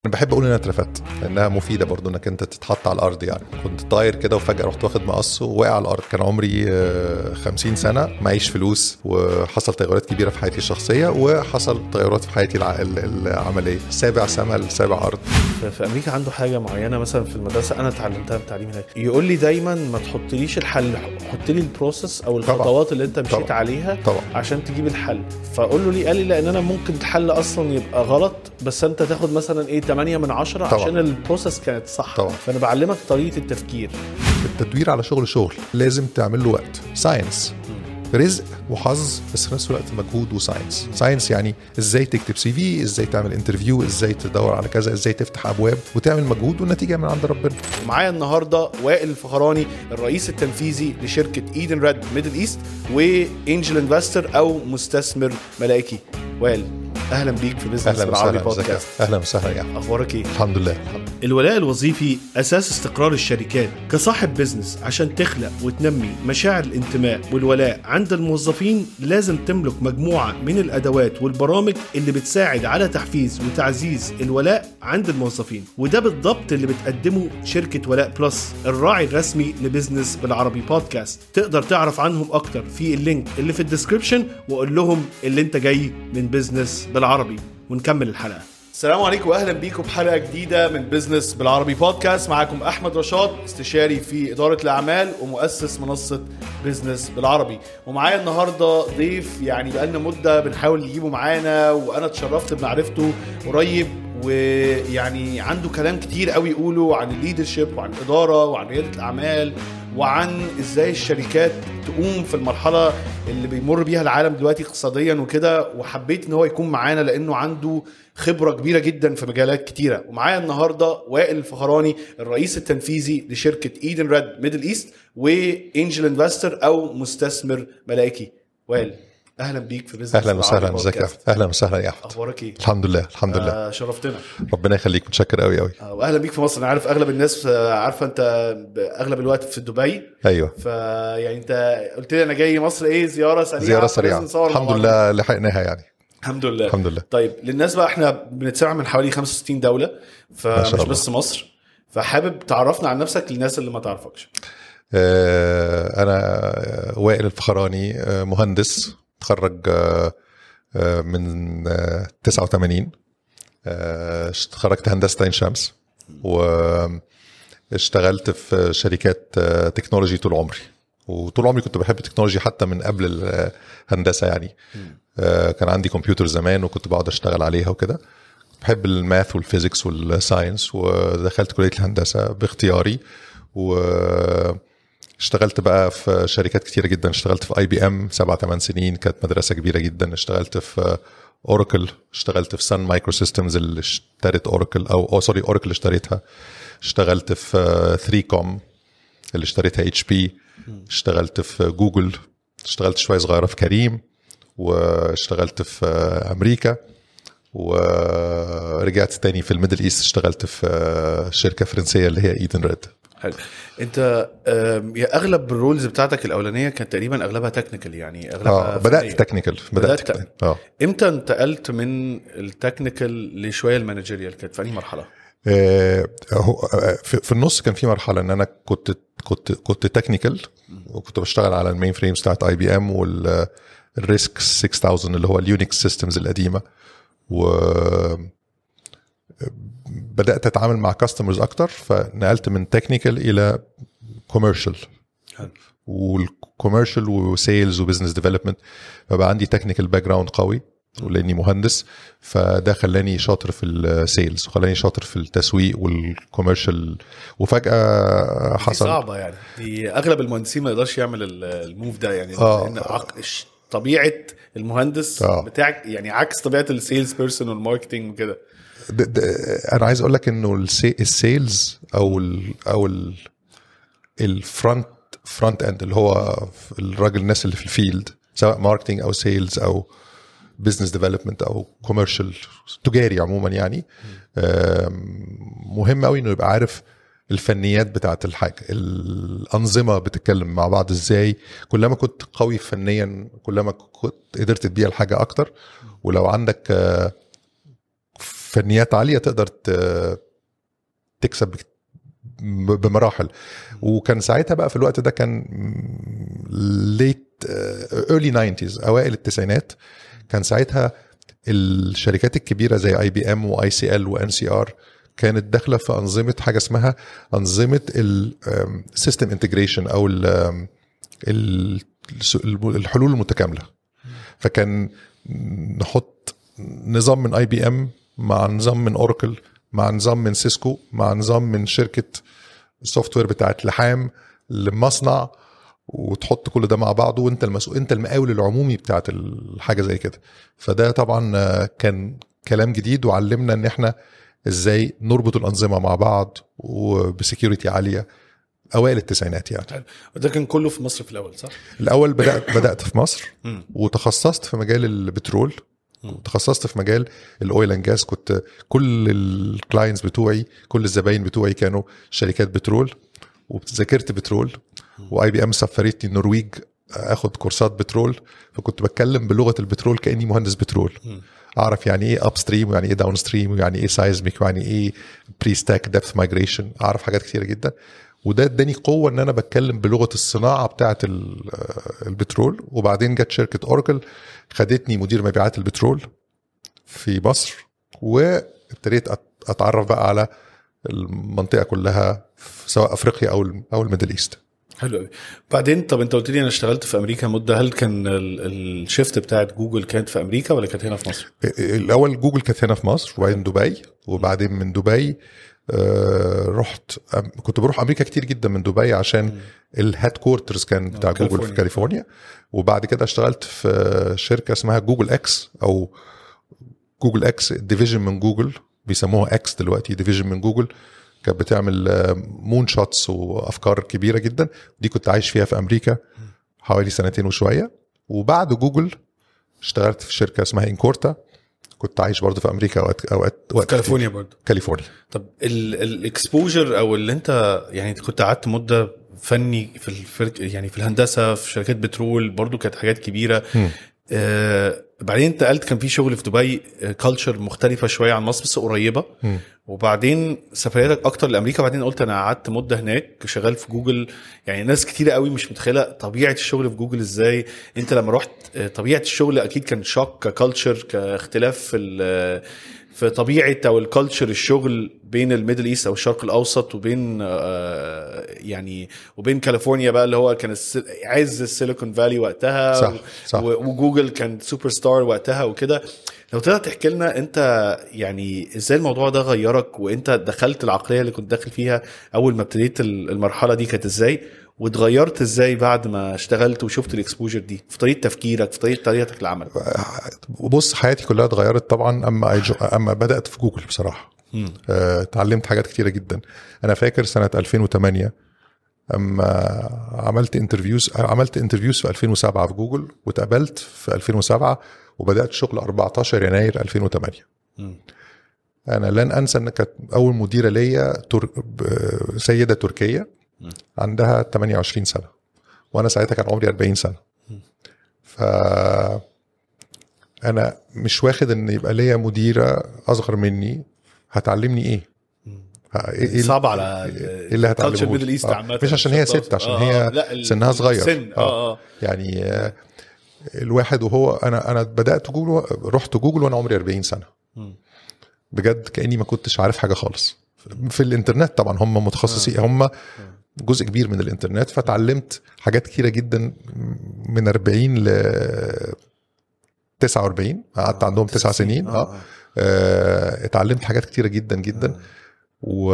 انا بحب اقول انها اترفدت لانها مفيده برضو انك انت تتحط على الارض يعني كنت طاير كده وفجاه رحت واخد مقص ووقع على الارض كان عمري آه، 50 سنه معيش فلوس وحصل تغيرات كبيره في حياتي الشخصيه وحصل تغيرات في حياتي الع- ال- العمليه سابع سما لسابع ارض في في امريكا عنده حاجه معينه مثلا في المدرسه انا اتعلمتها في التعليم هناك يقول لي دايما ما تحطليش الحل حط لي البروسيس او طبعاً. الخطوات اللي انت مشيت طبعاً. عليها طبعا عشان تجيب الحل فاقول له ليه قال لي لان انا ممكن الحل اصلا يبقى غلط بس انت تاخد مثلا ايه 8 من 10 طبعاً. عشان البروسيس كانت صح طبعاً. فانا بعلمك طريقه التفكير التدوير على شغل شغل لازم تعمل له وقت ساينس رزق وحظ بس في نفس الوقت مجهود وساينس ساينس يعني ازاي تكتب سي في ازاي تعمل انترفيو ازاي تدور على كذا ازاي تفتح ابواب وتعمل مجهود والنتيجه من عند ربنا معايا النهارده وائل الفخراني الرئيس التنفيذي لشركه ايدن ريد ميدل ايست وانجل انفستر او مستثمر ملائكي وائل اهلا بيك في بزنس اهلا بالعربي وسهلا ازيك يا بودكاست أحمد؟ اهلا وسهلا يا أحمد. اخبارك ايه الحمد لله الحمد لله. الولاء الوظيفي أساس استقرار الشركات كصاحب بزنس عشان تخلق وتنمي مشاعر الانتماء والولاء عند الموظفين لازم تملك مجموعة من الأدوات والبرامج اللي بتساعد على تحفيز وتعزيز الولاء عند الموظفين وده بالضبط اللي بتقدمه شركة ولاء بلس الراعي الرسمي لبزنس بالعربي بودكاست تقدر تعرف عنهم أكتر في اللينك اللي في الديسكريبشن وقول لهم اللي انت جاي من بزنس بالعربي ونكمل الحلقة السلام عليكم واهلا بيكم بحلقه جديده من بزنس بالعربي بودكاست معاكم احمد رشاد استشاري في اداره الاعمال ومؤسس منصه بزنس بالعربي ومعايا النهارده ضيف يعني بقالنا مده بنحاول نجيبه معانا وانا اتشرفت بمعرفته قريب ويعني عنده كلام كتير قوي يقوله عن الليدرشيب وعن الاداره وعن رياده الاعمال وعن ازاي الشركات تقوم في المرحله اللي بيمر بيها العالم دلوقتي اقتصاديا وكده وحبيت ان هو يكون معانا لانه عنده خبره كبيره جدا في مجالات كتيره ومعايا النهارده وائل الفخراني الرئيس التنفيذي لشركه ايدن ريد ميدل ايست وانجل انفستر او مستثمر ملائكي وائل اهلا بيك في بزنس اهلا بالعربي وسهلا ازيك يا بودكاست. أحمد؟ اهلا وسهلا يا احمد اخبارك ايه الحمد لله الحمد لله آه شرفتنا ربنا يخليك متشكر قوي قوي آه واهلا بيك في مصر انا عارف اغلب الناس آه، عارفه انت ب- اغلب الوقت في دبي ايوه فيعني انت قلت لي انا جاي مصر ايه زياره سريعه زياره فلازم سريعه نصور مع الحمد بعض. لله لحقناها يعني الحمد لله الحمد لله طيب للناس بقى احنا بنتسمع من حوالي 65 دوله ما فمش شاء الله. بس مصر فحابب تعرفنا عن نفسك للناس اللي ما تعرفكش آه، انا وائل الفخراني آه، مهندس تخرج آه، آه، من آه، 89 آه، اتخرجت هندسه عين شمس واشتغلت في شركات آه، تكنولوجي طول عمري وطول عمري كنت بحب التكنولوجي حتى من قبل الهندسه يعني آه، كان عندي كمبيوتر زمان وكنت بقعد اشتغل عليها وكده بحب الماث والفيزيكس والساينس ودخلت كليه الهندسه باختياري و اشتغلت بقى في شركات كتيره جدا اشتغلت في اي بي ام سبع ثمان سنين كانت مدرسه كبيره جدا اشتغلت في اوراكل اشتغلت في سان مايكرو سيستمز اللي اشترت اوراكل او او سوري اوراكل اللي اشتريتها اشتغلت في 3 كوم اللي اشتريتها اتش بي اشتغلت في جوجل اشتغلت شويه صغيره في كريم واشتغلت في امريكا ورجعت تاني في الميدل ايست اشتغلت في شركه فرنسيه اللي هي ايدن ريد حلو انت آم، يا اغلب الرولز بتاعتك الاولانيه كانت تقريبا اغلبها تكنيكال يعني اغلبها اه بدات فنية. تكنيكال بدات بدأت تكنيكال. اه امتى انتقلت من التكنيكال لشويه المانجيريال كانت في انهي مرحله؟ آه، هو آه، في في النص كان في مرحله ان انا كنت كنت كنت تكنيكال وكنت بشتغل على المين فريمز بتاعت اي بي ام والريسك 6000 اللي هو اليونكس سيستمز القديمه و بدات اتعامل مع كاستمرز اكتر فنقلت من تكنيكال الى كوميرشال حلو. والكوميرشال وسيلز وبزنس ديفلوبمنت فبقى عندي تكنيكال باك جراوند قوي ولاني مهندس فده خلاني شاطر في السيلز وخلاني شاطر في التسويق والكوميرشال وفجاه دي حصل صعبه يعني دي اغلب المهندسين ما يقدرش يعمل ال- الموف ده يعني آه. لان عق... ش- طبيعه المهندس آه. بتاعك يعني عكس طبيعه السيلز بيرسون والماركتنج وكده د- د- انا عايز اقول لك انه السي- السيلز او ال او ال الفرونت فرونت اند اللي هو الراجل الناس اللي في الفيلد سواء ماركتنج او سيلز او بزنس ديفلوبمنت او كوميرشال تجاري عموما يعني آم، مهم قوي انه يبقى عارف الفنيات بتاعت الحاجه الانظمه بتتكلم مع بعض ازاي كلما كنت قوي فنيا كلما كنت قدرت تبيع الحاجه اكتر ولو عندك آه، فنيات عاليه تقدر ت- تكسب بك- بمراحل وكان ساعتها بقى في الوقت ده كان ليت ايرلي 90s اوائل التسعينات كان ساعتها الشركات الكبيره زي اي بي ام واي سي ال وان سي ار كانت داخله في انظمه حاجه اسمها انظمه السيستم انتجريشن او ال ال- الحلول المتكامله فكان نحط نظام من اي بي ام مع نظام من اوراكل مع نظام من سيسكو مع نظام من شركه السوفت وير بتاعت لحام لمصنع وتحط كل ده مع بعضه وانت المسؤول انت المقاول العمومي بتاعت الحاجه زي كده فده طبعا آه، كان كلام جديد وعلمنا ان احنا ازاي نربط الانظمه مع بعض وبسكيورتي عاليه اوائل التسعينات يعني ده كان كله في مصر في الاول صح؟ الاول بدات بدات في مصر مم. وتخصصت في مجال البترول تخصصت في مجال الاويل اند جاز كنت كل الكلاينتس بتوعي كل الزباين بتوعي كانوا شركات بترول وذاكرت بترول واي بي ام سفرتني النرويج اخد كورسات بترول فكنت بتكلم بلغه البترول كاني مهندس بترول اعرف يعني ايه اب ستريم ويعني ايه داون ستريم ويعني ايه سايزميك ويعني ايه بري ستاك ديبث مايجريشن اعرف حاجات كتيره جدا وده اداني قوه ان انا بتكلم بلغه الصناعه بتاعه ال- آه، البترول وبعدين جت شركه اوراكل خدتني مدير مبيعات البترول في مصر وابتديت أت- اتعرف بقى على المنطقه كلها سواء افريقيا او الم- او الميدل ايست حلو قوي بعدين طب انت قلت لي انا اشتغلت في امريكا مده هل كان ال- الشيفت بتاعت جوجل كانت في امريكا ولا كانت هنا في مصر؟ الاول جوجل كانت هنا في مصر وبعدين دبي وبعدين من دبي آه، رحت أم- كنت بروح امريكا كتير جدا من دبي عشان الهيد كورترز كان بتاع جوجل في كاليفورنيا. كاليفورنيا وبعد كده اشتغلت في شركه اسمها جوجل اكس او جوجل اكس ديفيجن من جوجل بيسموها اكس دلوقتي ديفيجن من جوجل كانت بتعمل مون شوتس وافكار كبيره جدا دي كنت عايش فيها في امريكا حوالي سنتين وشويه وبعد جوجل اشتغلت في شركه اسمها انكورتا كنت عايش برضه في امريكا اوقات اوقات في وقت كاليفورنيا كتير. برضه كاليفورنيا طب الاكسبوجر او اللي انت يعني انت كنت قعدت مده فني في الفرق يعني في الهندسه في شركات بترول برضو كانت حاجات كبيره مم. آه بعدين انتقلت كان في شغل في دبي كالتشر مختلفه شويه عن مصر بس قريبه مم. وبعدين سفرياتك اكتر لامريكا وبعدين قلت انا قعدت مده هناك شغال في جوجل يعني ناس كتيره قوي مش متخيله طبيعه الشغل في جوجل ازاي انت لما رحت آه، طبيعه الشغل اكيد كان شوك ككالتشر كاختلاف في ال- في طبيعه او الكالتشر الشغل بين الميدل ايست او الشرق الاوسط وبين آه، يعني وبين كاليفورنيا بقى اللي هو كان الس- عز السيليكون فالي وقتها صح، صح. و- وجوجل كان سوبر ستار وقتها وكده لو تقدر تحكي لنا انت يعني ازاي الموضوع ده غيرك وانت دخلت العقليه اللي كنت داخل فيها اول ما ابتديت ال- المرحله دي كانت ازاي واتغيرت ازاي بعد ما اشتغلت وشفت الاكسبوجر دي في طريقه تفكيرك في طريقه طريقتك للعمل بص حياتي كلها اتغيرت طبعا اما أيج- اما بدات في جوجل بصراحه آه، اتعلمت حاجات كتيره جدا انا فاكر سنه 2008 اما عملت انترفيوز عملت انترفيوز في 2007 في جوجل واتقبلت في 2007 وبدات شغل 14 يناير 2008 مم. انا لن انسى ان كانت اول مديره ليا تر... ب- سيده تركيه مم. عندها 28 سنه وانا ساعتها كان عمري 40 سنه ف انا مش واخد ان يبقى ليا مديره اصغر مني هتعلمني ايه ه- ايه إيه- صعب على ايه اللي هتعلمه culture لي؟ Middle East آه، عامة. مش عشان هي ست عشان آه، هي لا، ال- سنها صغير السن، اه اه يعني آه، الواحد وهو انا انا بدات جوجل رحت جوجل وانا عمري 40 سنه مم. بجد كاني ما كنتش عارف حاجه خالص في الانترنت طبعا هم متخصصين هم جزء كبير من الانترنت فتعلمت حاجات كتيره جدا من 40 ل 49 قعدت عندهم تسع سنين اه آه، اتعلمت حاجات كتيره جدا جدا و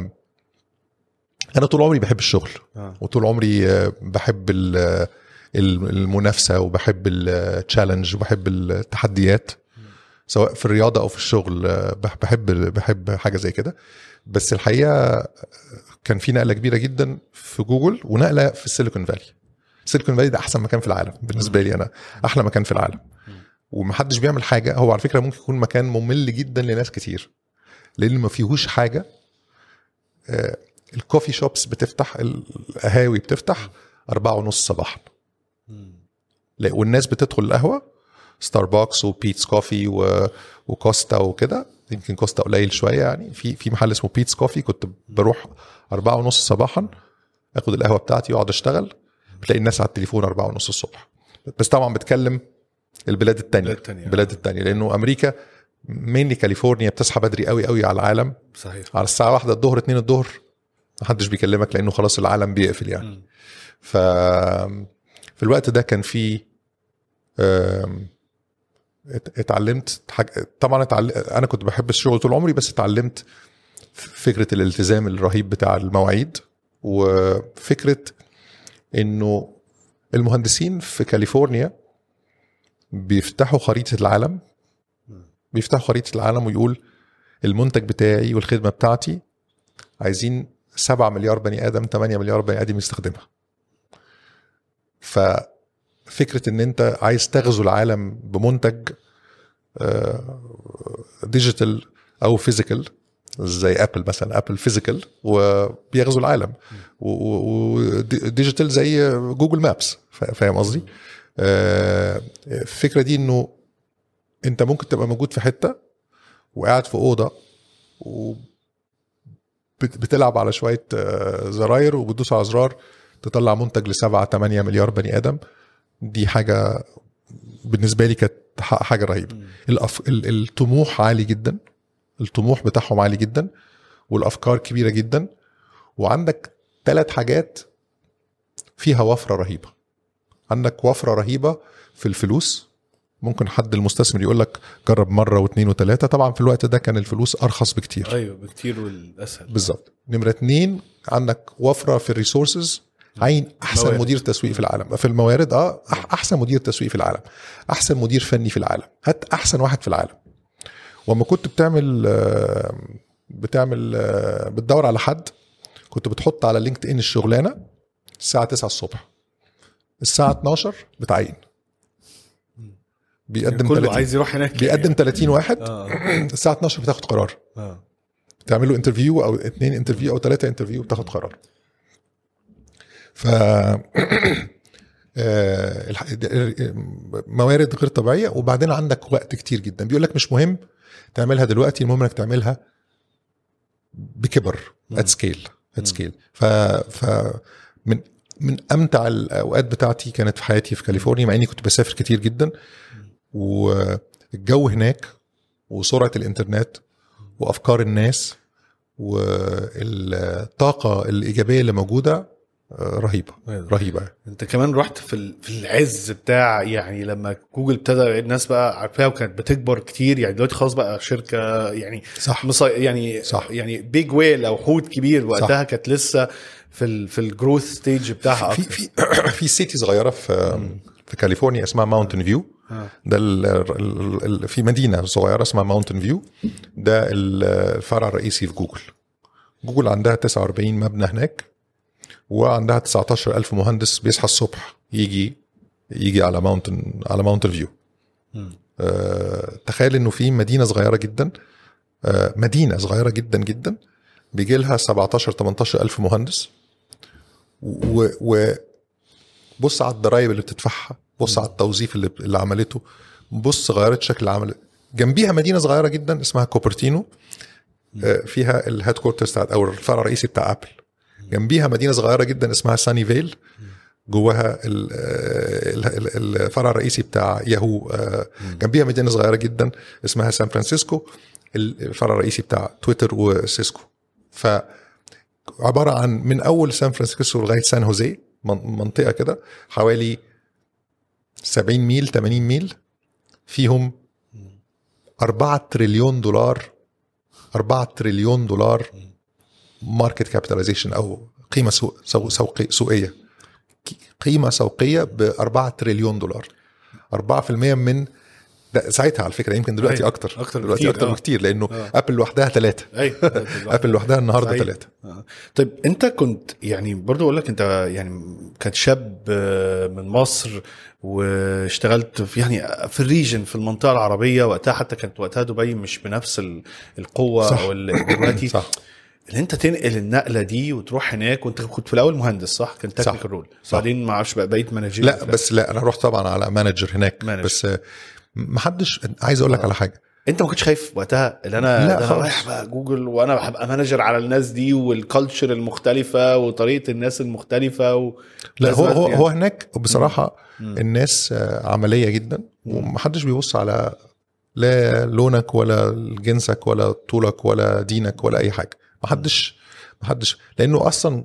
انا طول عمري بحب الشغل آه. وطول عمري آه، بحب ال- ال- المنافسه وبحب التشالنج وبحب التحديات سواء في الرياضه او في الشغل آه، بح- بحب بحب حاجه زي كده بس الحقيقه كان في نقله كبيره جدا في جوجل ونقله في السيليكون فالي السيليكون فالي ده احسن مكان في العالم بالنسبه لي انا احلى مكان في العالم ومحدش بيعمل حاجه هو على فكره ممكن يكون مكان ممل جدا لناس كتير لان ما فيهوش حاجه آه، الكوفي شوبس بتفتح القهاوي بتفتح أربعة ونص صباحا لا، والناس بتدخل القهوة ستاربكس وبيتس كوفي و... وكوستا وكده يمكن كوستا قليل شويه يعني في في محل اسمه بيتس كوفي كنت بروح أربعة ونص صباحا اخد القهوه بتاعتي واقعد اشتغل بتلاقي الناس على التليفون أربعة ونص الصبح بس طبعا بتكلم البلاد التانية البلاد التانية. البلاد التانية لانه امريكا مينلي كاليفورنيا بتصحى بدري قوي قوي على العالم صحيح على الساعه واحدة الظهر اتنين الظهر محدش بيكلمك لانه خلاص العالم بيقفل يعني مم. ف في الوقت ده كان في آم، ات- اتعلمت حاج... طبعا اتعل... انا كنت بحب الشغل طول عمري بس اتعلمت فكره الالتزام الرهيب بتاع المواعيد وفكره انه المهندسين في كاليفورنيا بيفتحوا خريطه العالم بيفتحوا خريطه العالم ويقول المنتج بتاعي والخدمه بتاعتي عايزين 7 مليار بني ادم 8 مليار بني ادم يستخدمها ففكره ان انت عايز تغزو العالم بمنتج ديجيتال او فيزيكال زي ابل مثلا ابل فيزيكال وبيغزو العالم وديجيتال زي جوجل مابس فا- فاهم قصدي؟ آه، الفكره دي انه انت ممكن تبقى موجود في حته وقاعد في اوضه و بت- بتلعب على شويه آه، زراير وبتدوس على زرار تطلع منتج لسبعة 8 مليار بني ادم دي حاجه بالنسبه لي كانت ح- حاجه رهيبه الأف... ال- الطموح عالي جدا الطموح بتاعهم عالي جدا والافكار كبيره جدا وعندك ثلاث حاجات فيها وفره رهيبه عندك وفره رهيبه في الفلوس ممكن حد المستثمر يقول لك جرب مره واثنين وثلاثه طبعا في الوقت ده كان الفلوس ارخص بكتير ايوه بكتير والاسهل بالظبط نمره اتنين عندك وفره في الريسورسز عين احسن موارد. مدير تسويق في العالم في الموارد اه أح- احسن مدير تسويق في العالم احسن مدير فني في العالم هات احسن واحد في العالم وما كنت بتعمل آه، بتعمل آه، بتدور على حد كنت بتحط على لينكد ان الشغلانه الساعه 9 الصبح الساعه 12 بتعين بيقدم كله 30 عايز يروح هناك بيقدم 30 واحد اه الساعه 12 بتاخد قرار اه تعمل له انترفيو او اثنين انترفيو او ثلاثه انترفيو وتاخد قرار ف آه، الح- موارد غير طبيعيه وبعدين عندك وقت كتير جدا بيقول لك مش مهم تعملها دلوقتي المهم انك تعملها بكبر ات سكيل ات سكيل ف ف من من امتع الاوقات بتاعتي كانت في حياتي في كاليفورنيا مع اني كنت بسافر كتير جدا والجو هناك وسرعه الانترنت وافكار الناس والطاقه الايجابيه اللي موجوده آه، رهيبه أيوة. رهيبه انت كمان رحت في ال- في العز بتاع يعني لما جوجل ابتدى الناس بقى عارفاها وكانت بتكبر كتير يعني دلوقتي خلاص بقى شركه يعني صح مصي... يعني صح. يعني بيج ويل او حوت كبير وقتها كانت لسه في ال... في الجروث ستيج بتاعها في أكتر. في في سيتي صغيره في في كاليفورنيا اسمها ماونتن فيو آه. ده ال ال ال في مدينه صغيره اسمها ماونتن فيو ده الفرع الرئيسي في جوجل جوجل عندها 49 مبنى هناك وعندها 19 ألف مهندس بيصحى الصبح يجي يجي على ماونتن على ماونتن فيو مم. آه، تخيل انه في مدينه صغيره جدا آه، مدينه صغيره جدا جدا بيجي لها 17 18 الف مهندس و, و بص على الضرايب اللي بتدفعها بص على التوظيف اللي, اللي عملته بص غيرت شكل العمل جنبيها مدينه صغيره جدا اسمها كوبرتينو آه، فيها الهيد كوارترز بتاعت او الفرع الرئيسي بتاع ابل جنبيها مدينه صغيره جدا اسمها ساني فيل جواها ال- ال- ال- الفرع الرئيسي بتاع ياهو آه، جنبيها مدينه صغيره جدا اسمها سان فرانسيسكو الفرع الرئيسي بتاع تويتر وسيسكو ف عباره عن من اول سان فرانسيسكو لغايه سان هوزي من- منطقه كده حوالي 70 ميل 80 ميل فيهم 4 تريليون دولار 4 تريليون دولار ماركت كابيتاليزيشن او قيمه سوق سوق سوقي سوقيه قيمه سوقيه ب 4 تريليون دولار 4% من ده ساعتها على فكره يمكن دلوقتي أيوة، اكتر أكتر دلوقتي بكتير، اكتر آه. بكتير لانه آه. ابل لوحدها ثلاثه ايوه ابل لوحدها النهارده صحيح. ثلاثه آه. طيب انت كنت يعني برضو اقول لك انت يعني كنت شاب آه، من مصر واشتغلت في يعني في الريجن في المنطقه العربيه وقتها حتى كانت وقتها دبي مش بنفس ال- القوه صح. او ال- دلوقتي صح اللي انت تنقل النقله دي وتروح هناك وانت كنت في الاول مهندس صح؟ كان صح. تكنيكال رول صح. بعدين ما اعرفش بقى بقيت مانجير لا بس لا انا رحت طبعا على مانجر هناك مانجر. بس محدش عايز اقول لك آه. على حاجه انت ما كنتش خايف وقتها اللي انا لا ده خالص. رايح بقى جوجل وانا هبقى مانجر على الناس دي والكالتشر المختلفه وطريقه الناس المختلفه و... لا هو لازم هو, يعني. هو هناك بصراحه مم. الناس آه، عمليه جدا مم. ومحدش بيبص على لا لونك ولا جنسك ولا طولك ولا دينك ولا اي حاجه محدش محدش لانه اصلا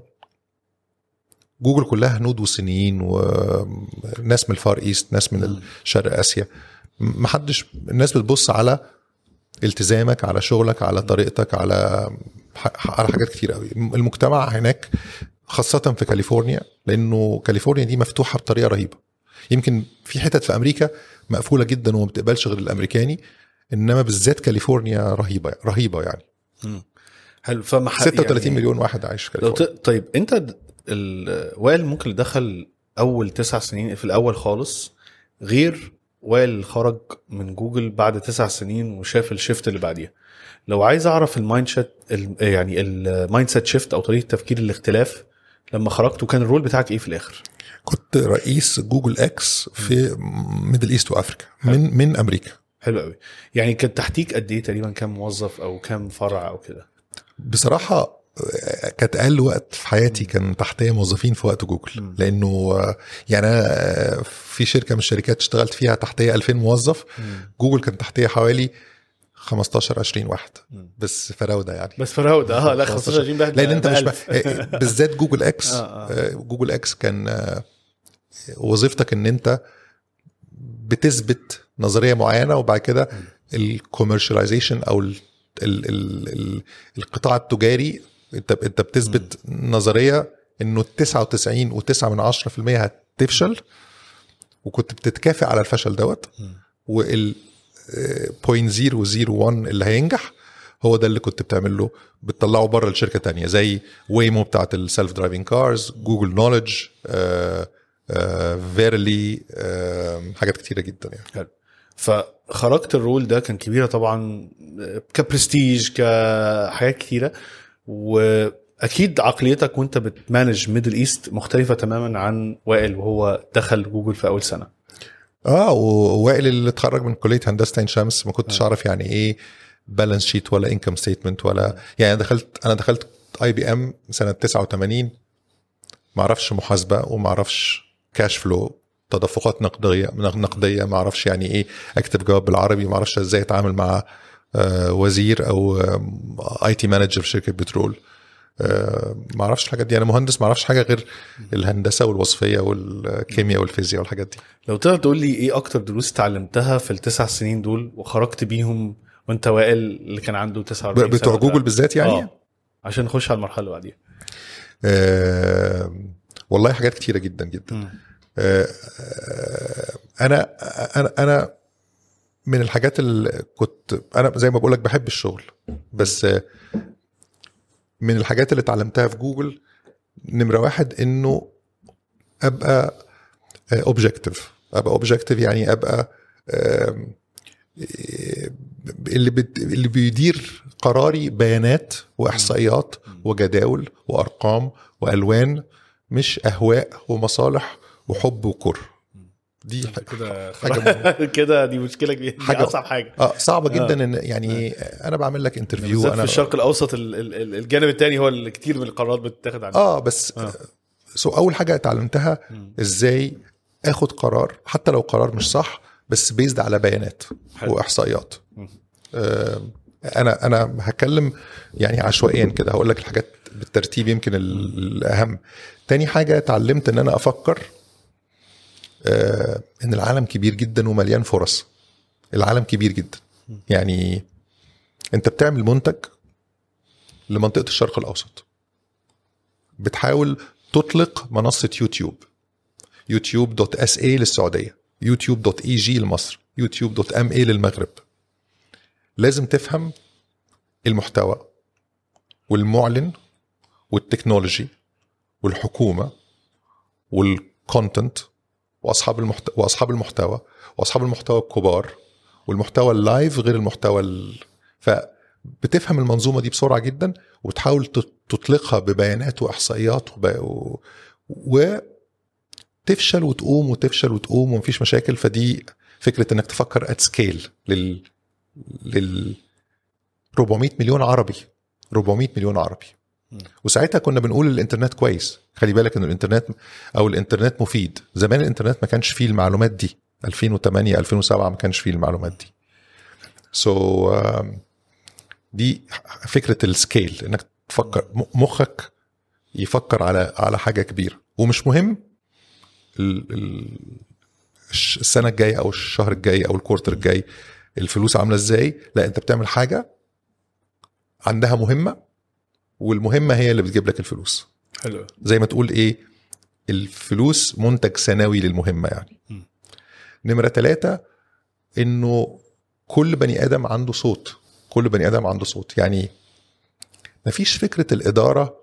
جوجل كلها هنود وصينيين وناس من الفار ايست ناس من شرق اسيا محدش الناس بتبص على التزامك على شغلك على طريقتك على ح- على حاجات كتير قوي المجتمع هناك خاصة في كاليفورنيا لأنه كاليفورنيا دي مفتوحة بطريقة رهيبة يمكن في حتت في أمريكا مقفولة جدا وما بتقبلش غير الأمريكاني إنما بالذات كاليفورنيا رهيبة رهيبة يعني حلو فما ح- 36 يعني مليون واحد عايش في لو كاليفورنيا ت... طيب انت د- ال... وائل ممكن اللي دخل اول تسع سنين في الاول خالص غير وائل اللي خرج من جوجل بعد تسع سنين وشاف الشيفت اللي بعديها لو عايز اعرف المايند شيت ال... يعني المايند سيت شيفت او طريقه تفكير الاختلاف لما خرجت وكان الرول بتاعك ايه في الاخر كنت رئيس جوجل اكس في ميدل ايست وافريكا من من امريكا حلو قوي يعني كان تحتيك قد ايه تقريبا كام موظف او كام فرع او كده بصراحة آه، كانت أقل وقت في حياتي كان تحتيا موظفين في وقت جوجل مم. لأنه آه، يعني أنا آه، في شركة من الشركات اشتغلت فيها تحتيا 2000 موظف جوجل كان تحتيا حوالي 15 20 واحد بس فراودة يعني بس فراوده اه لا 15 20 بقى لان انت مش بقى ب... آه، بالذات جوجل اكس آه، آه. آه، جوجل اكس كان آه، وظيفتك ان انت بتثبت نظريه معينه وبعد كده الكوميرشاليزيشن او ال ال ال ال القطاع التجاري انت انت بتثبت نظريه انه 99 و9 من 10% هتفشل وكنت بتتكافئ على الفشل دوت وال آه، 0.001 اللي هينجح هو ده اللي كنت بتعمل له بتطلعه بره لشركه تانية زي ويمو بتاعت السيلف درايفنج كارز جوجل نولج فيرلي حاجات كتيره جدا يعني فخرجت الرول ده كان كبيره طبعا كبرستيج كحاجات كتيره واكيد عقليتك وانت بتمانج ميدل ايست مختلفه تماما عن وائل وهو دخل جوجل في اول سنه اه ووائل اللي اتخرج من كليه هندسه عين شمس ما كنتش آه. اعرف يعني ايه بالانس شيت ولا انكم ستيتمنت ولا يعني أنا دخلت انا دخلت اي بي ام سنه 89 ما اعرفش محاسبه وما اعرفش كاش فلو تدفقات نقديه نقديه ما اعرفش يعني ايه اكتب جواب بالعربي ما اعرفش ازاي اتعامل مع آه، وزير او اي تي مانجر في شركه بترول آه، ما اعرفش الحاجات دي انا مهندس ما اعرفش حاجه غير الهندسه والوصفيه والكيمياء والفيزياء والحاجات دي لو تقدر تقول لي ايه اكتر دروس اتعلمتها في التسع سنين دول وخرجت بيهم وانت وائل اللي كان عنده 49 ب- بتوع سنة جوجل بالذات يعني آه. عشان نخش على المرحله اللي بعديها آه والله حاجات كتيره جدا جدا آه آه، انا انا انا من الحاجات اللي كنت انا زي ما بقول لك بحب الشغل بس آه، من الحاجات اللي اتعلمتها في جوجل نمره واحد انه ابقى اوبجكتيف ابقى اوبجكتيف يعني ابقى آم، آه، اللي بت- اللي بيدير قراري بيانات واحصائيات وجداول وارقام والوان مش اهواء ومصالح وحب وكره دي انت كده حاجه كده دي مشكله كبيره دي حاجة- اصعب حاجه اه صعبه جدا ان يعني انا بعمل لك انترفيو بالذات في انا الشرق الاوسط ال- ال- ال- الجانب الثاني هو اللي كتير من القرارات بتتاخد عنه اه بس آه. سو اول حاجه اتعلمتها مم. ازاي اخد قرار حتى لو قرار مش صح بس بيزد على بيانات حلو. واحصائيات مم. آه، انا انا هتكلم يعني عشوائيا كده هقول لك الحاجات بالترتيب يمكن ال- الاهم تاني حاجه اتعلمت ان انا افكر آه، ان العالم كبير جدا ومليان فرص العالم كبير جدا يعني انت بتعمل منتج لمنطقه الشرق الاوسط بتحاول تطلق منصه يوتيوب يوتيوب دوت اس اي للسعوديه يوتيوب دوت اي جي لمصر يوتيوب دوت ام اي للمغرب لازم تفهم المحتوى والمعلن والتكنولوجي والحكومه والكونتنت واصحاب المحتوى واصحاب المحتوى واصحاب المحتوى الكبار والمحتوى اللايف غير المحتوى ال... فبتفهم المنظومه دي بسرعه جدا وتحاول تط- تطلقها ببيانات واحصائيات وب... و... وتفشل وتقوم وتفشل وتقوم ومفيش مشاكل فدي فكره انك تفكر ات سكيل لل لل 400 مليون عربي 400 مليون عربي وساعتها كنا بنقول الانترنت كويس خلي بالك ان الانترنت او الانترنت مفيد زمان الانترنت ما كانش فيه المعلومات دي 2008 2007 ما كانش فيه المعلومات دي سو so, um, دي فكره السكيل انك تفكر مخك يفكر على على حاجه كبيره ومش مهم السنه الجايه او الشهر الجاي او الكورتر الجاي الفلوس عامله ازاي لا انت بتعمل حاجه عندها مهمه والمهمه هي اللي بتجيب لك الفلوس حلو زي ما تقول ايه الفلوس منتج ثانوي للمهمه يعني م. نمره ثلاثة انه كل بني ادم عنده صوت كل بني ادم عنده صوت يعني مفيش فكره الاداره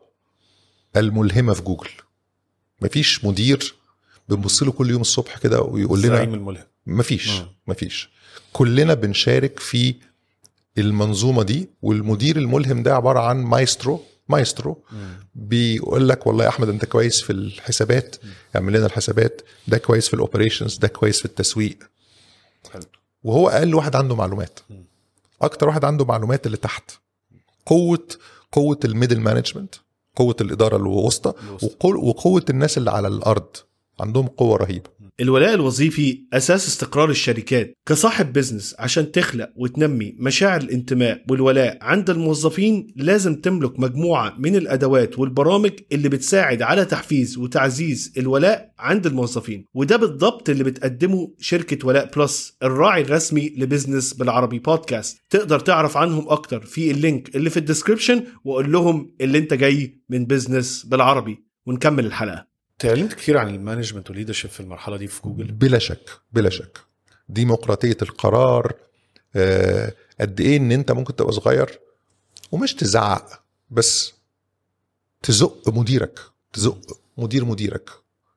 الملهمه في جوجل مفيش مدير بنبص له كل يوم الصبح كده ويقول لنا الملهم مفيش مفيش كلنا بنشارك في المنظومه دي والمدير الملهم ده عباره عن مايسترو مايسترو بيقول لك والله يا احمد انت كويس في الحسابات اعمل لنا الحسابات ده كويس في الاوبريشنز ده كويس في التسويق حلو. وهو اقل واحد عنده معلومات اكتر واحد عنده معلومات اللي تحت قوه قوه الميدل مانجمنت قوه الاداره الوسطى وقوه الناس اللي على الارض عندهم قوه رهيبه الولاء الوظيفي أساس استقرار الشركات كصاحب بزنس عشان تخلق وتنمي مشاعر الانتماء والولاء عند الموظفين لازم تملك مجموعة من الأدوات والبرامج اللي بتساعد على تحفيز وتعزيز الولاء عند الموظفين وده بالضبط اللي بتقدمه شركة ولاء بلس الراعي الرسمي لبزنس بالعربي بودكاست تقدر تعرف عنهم أكتر في اللينك اللي في الديسكريبشن وقول لهم اللي انت جاي من بزنس بالعربي ونكمل الحلقة تعلمت كتير عن المانجمنت والليدرشيب في المرحله دي في جوجل بلا شك بلا شك ديمقراطيه القرار آه، قد ايه ان انت ممكن تبقى صغير ومش تزعق بس تزق مديرك تزق مدير مديرك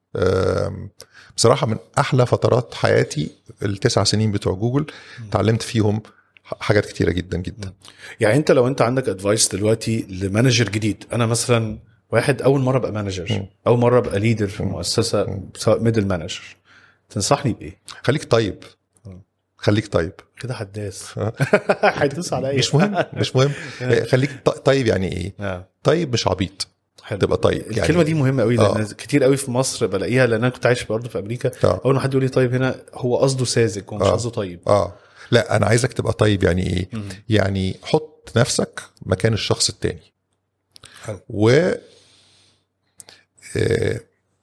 بصراحه من احلى فترات حياتي التسع سنين بتوع جوجل اتعلمت فيهم حاجات كتيره جدا جدا يعني انت لو انت عندك ادفايس دلوقتي لمانجر جديد انا مثلا واحد اول مره ابقى مانجر اول مره ابقى ليدر في مؤسسه سواء ميدل مانجر تنصحني بايه؟ خليك طيب خليك طيب كده حداس هيدوس عليا مش مهم مش مهم خليك طيب يعني ايه؟ آه. طيب مش عبيط حلو. تبقى طيب يعني الكلمه دي مهمه قوي لان آه. كتير قوي في مصر بلاقيها لان انا كنت عايش برضه في امريكا آه. اول ما حد يقول لي طيب هنا هو قصده ساذج ومش قصده طيب اه لا انا عايزك تبقى طيب يعني ايه؟ م- يعني حط نفسك مكان الشخص التاني حلو. و آه،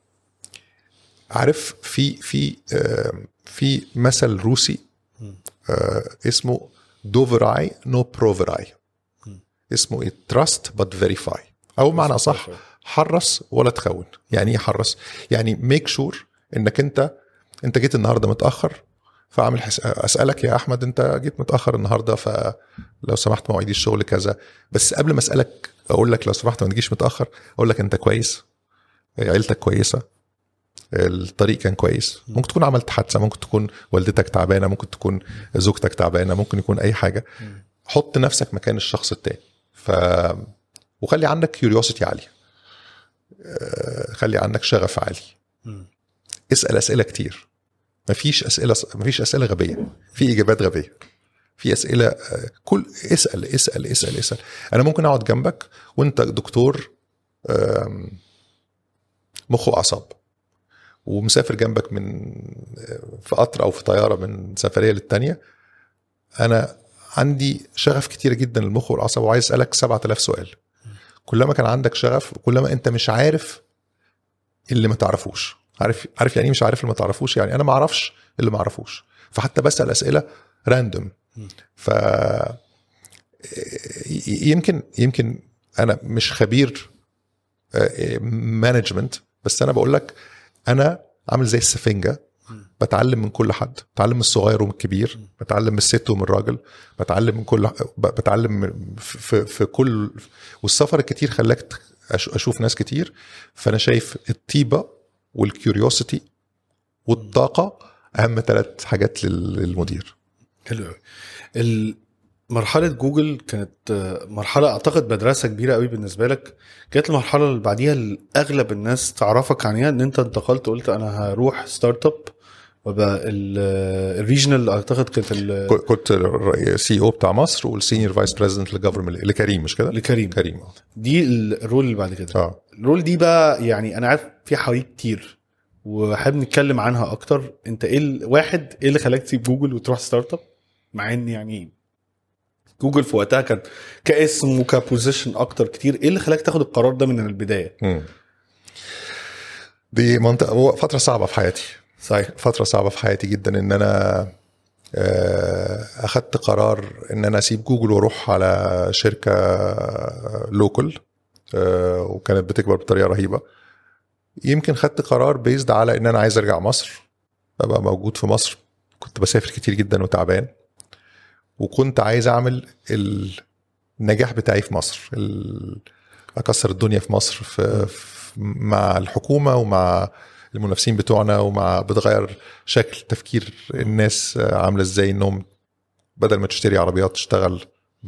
عارف في في آه، في مثل روسي آه، اسمه دوفراي نو بروفراي اسمه ايه تراست بات فيريفاي او معنى صح حرص ولا تخون يعني ايه حرص يعني ميك شور انك انت انت جيت النهارده متاخر فاعمل حس... اسالك يا احمد انت جيت متاخر النهارده فلو سمحت مواعيد الشغل كذا بس قبل ما اسالك اقول لك لو سمحت ما تجيش متاخر اقول لك انت كويس عيلتك كويسه الطريق كان كويس ممكن تكون عملت حادثه ممكن تكون والدتك تعبانه ممكن تكون زوجتك تعبانه ممكن يكون اي حاجه حط نفسك مكان الشخص التاني ف وخلي عندك كيوريوسيتي عاليه آه، خلي عندك شغف عالي اسال اسئله كتير مفيش اسئله مفيش اسئله غبيه في اجابات غبيه في اسئله آه، كل اسال اسال اسال اسال انا ممكن اقعد جنبك وانت دكتور مخ واعصاب ومسافر جنبك من في قطر او في طياره من سفريه للتانيه انا عندي شغف كتير جدا للمخ والاعصاب وعايز اسالك 7000 سؤال كلما كان عندك شغف وكلما انت مش عارف اللي ما تعرفوش عارف عارف يعني ايه مش عارف اللي ما تعرفوش يعني انا ما اعرفش اللي ما اعرفوش فحتى بسال اسئله راندوم ف يمكن يمكن انا مش خبير مانجمنت بس انا بقول لك انا عامل زي السفنجه بتعلم من كل حد بتعلم من الصغير ومن الكبير بتعلم من الست ومن الراجل بتعلم من كل بتعلم في, في كل والسفر الكتير خلاك اشوف ناس كتير فانا شايف الطيبه والكيوريوسيتي والطاقه اهم ثلاث حاجات للمدير حلو مرحلة جوجل كانت مرحلة أعتقد مدرسة كبيرة قوي بالنسبة لك جت المرحلة اللي بعديها أغلب الناس تعرفك عنها إن أنت انتقلت قلت أنا هروح ستارت أب وابقى الريجنال اعتقد كانت ال- ك- كنت سي او بتاع مصر والسينيور فايس بريزدنت للجفرمنت لكريم مش كده؟ لكريم كريم اه دي ال- الرول اللي بعد كده اه الرول دي بقى يعني انا عارف في حواليك كتير وحابب نتكلم عنها اكتر انت ايه ال- واحد ايه اللي خلاك تسيب جوجل وتروح ستارت اب مع ان يعني جوجل في وقتها كان كاسم وكبوزيشن اكتر كتير ايه اللي خلاك تاخد القرار ده من البدايه مم. دي منطقه هو فتره صعبه في حياتي صحيح فتره صعبه في حياتي جدا ان انا آه، اخدت قرار ان انا اسيب جوجل واروح على شركه لوكال وكانت بتكبر بطريقه رهيبه يمكن خدت قرار بيزد على ان انا عايز ارجع مصر ابقى موجود في مصر كنت بسافر كتير جدا وتعبان وكنت عايز اعمل النجاح بتاعي في مصر ال- اكسر الدنيا في مصر في في- مع الحكومه ومع المنافسين بتوعنا ومع بتغير شكل تفكير الناس عامله ازاي انهم بدل ما تشتري عربيات تشتغل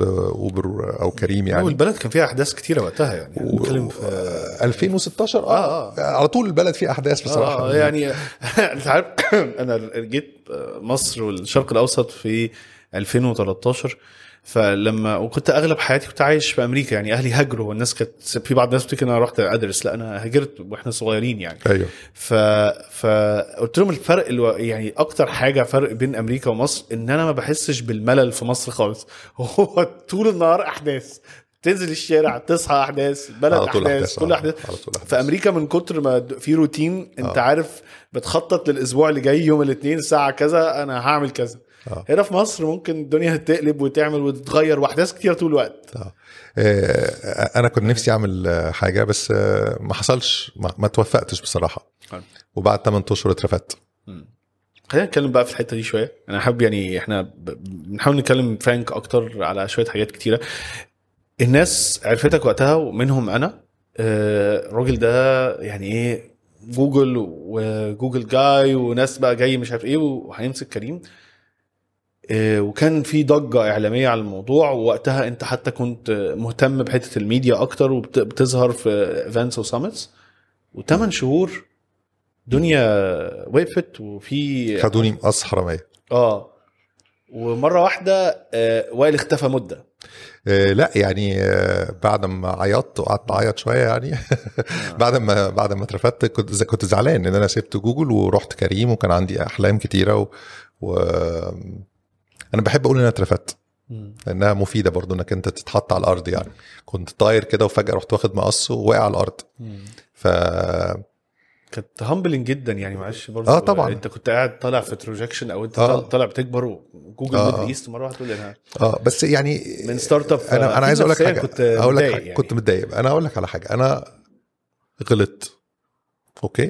باوبر او كريم يعني يعني والبلد كان فيها احداث كتيره وقتها يعني و- بنتكلم في 2016 اه, آه، على طول البلد فيه احداث بصراحه آه يعني انت عارف انا جيت مصر والشرق الاوسط في 2013 فلما وكنت اغلب حياتي كنت عايش في امريكا يعني اهلي هاجروا والناس كانت في بعض الناس بتفتكر ان انا رحت ادرس لا انا هاجرت واحنا صغيرين يعني ايوه ف فقلت لهم الفرق الو... يعني اكتر حاجه فرق بين امريكا ومصر ان انا ما بحسش بالملل في مصر خالص هو طول النهار احداث تنزل الشارع تصحى احداث بلد على طول احداث كل آه، احداث على طول أحداث. في امريكا من كتر ما د- في روتين انت آه. عارف بتخطط للاسبوع اللي جاي يوم الاثنين الساعه كذا انا هعمل كذا آه. هنا في مصر ممكن الدنيا تقلب وتعمل وتتغير واحداث كتير طول الوقت آه. آه، انا كنت نفسي اعمل آه، حاجه بس آه، ما حصلش ما, ما توفقتش بصراحه حلو. وبعد 8 اشهر اترفدت خلينا نتكلم بقى في الحته دي شويه انا حابب يعني احنا ب- بنحاول نتكلم فرانك اكتر على شويه حاجات كتيره الناس عرفتك وقتها ومنهم انا آه، الراجل ده يعني ايه جوجل وجوجل جاي وناس بقى جاي مش عارف ايه وهيمسك كريم آه، وكان في ضجه اعلاميه على الموضوع ووقتها انت حتى كنت مهتم بحته الميديا اكتر وبتظهر في ايفنتس وسامتس وثمان شهور دنيا وقفت وفي خدوني مقص حراميه اه ومره واحده آه، وائل اختفى مده آه، لا يعني آه، بعد ما عيطت وقعدت اعيط شويه يعني بعد ما بعد ما اترفدت كنت ز- كنت زعلان ان انا سبت جوجل ورحت كريم وكان عندي احلام كتيره و, و... انا بحب اقول ان انا اترفدت لانها مفيده برضو انك انت تتحط على الارض يعني كنت طاير كده وفجاه رحت واخد مقص وواقع على الارض ف كانت هامبلنج جدا يعني معلش برضه آه، طبعا. انت كنت قاعد طالع في تروجكشن او انت آه. طالع بتكبر وجوجل آه. ميدل ايست مره واحده تقول انا اه بس يعني من ستارت اب انا انا عايز اقول لك نفسياً حاجه كنت اقول لك متضايق حاجة. يعني. كنت متضايق انا اقول لك على حاجه انا غلطت اوكي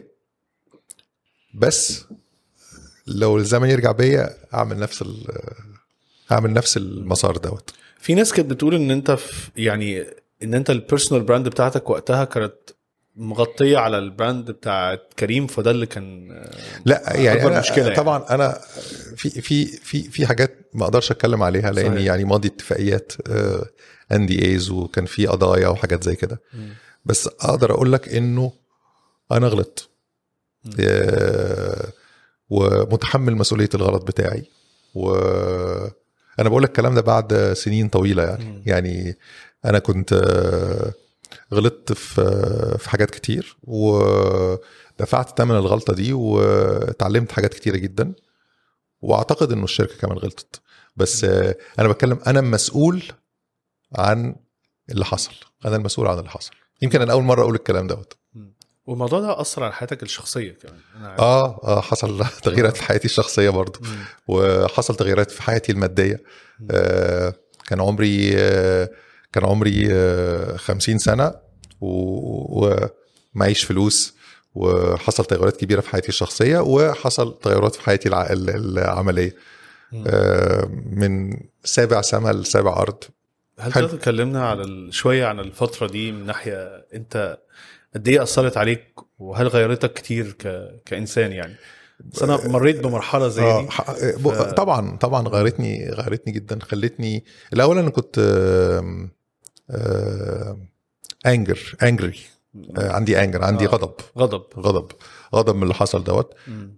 بس لو الزمن يرجع بيا اعمل نفس ال اعمل نفس المسار دوت في ناس كانت بتقول ان انت في يعني ان انت البيرسونال براند بتاعتك وقتها كانت مغطيه على البراند بتاع كريم فده اللي كان لا يعني أكبر أنا مشكلة يعني. طبعا انا في في في في حاجات ما اقدرش اتكلم عليها لاني صحيح. يعني ماضي اتفاقيات ان دي ايز وكان في قضايا وحاجات زي كده بس اقدر اقول لك انه انا غلطت آه، ومتحمل مسؤوليه الغلط بتاعي و انا بقول لك الكلام ده بعد سنين طويله يعني مم. يعني انا كنت آه، غلطت في في حاجات كتير ودفعت ثمن الغلطه دي واتعلمت حاجات كتيره جدا واعتقد انه الشركه كمان غلطت بس آه، انا بتكلم انا مسؤول عن اللي حصل انا المسؤول عن اللي حصل يمكن انا اول مره اقول الكلام دوت والموضوع ده اثر على حياتك الشخصيه كمان أنا عارف. اه اه حصل تغييرات في حياتي الشخصيه برضو مم. وحصل تغييرات في حياتي الماديه آه كان عمري آه كان عمري آه 50 سنه و- ومعيش فلوس وحصل تغيرات كبيره في حياتي الشخصيه وحصل تغيرات في حياتي الع- ال- العمليه مم. آه من سابع سما لسابع ارض هل حلو. تقدر تكلمنا على ال- شويه عن الفتره دي من ناحيه انت قد ايه اثرت عليك وهل غيرتك كتير ك... كانسان يعني بس انا مريت بمرحله زي آه دي ح- ب- ف- طبعا طبعا غيرتني غيرتني جدا خلتني الاول انا كنت انجر انجري آه، عندي انجر عندي آه. غضب غضب غضب غضب من اللي حصل دوت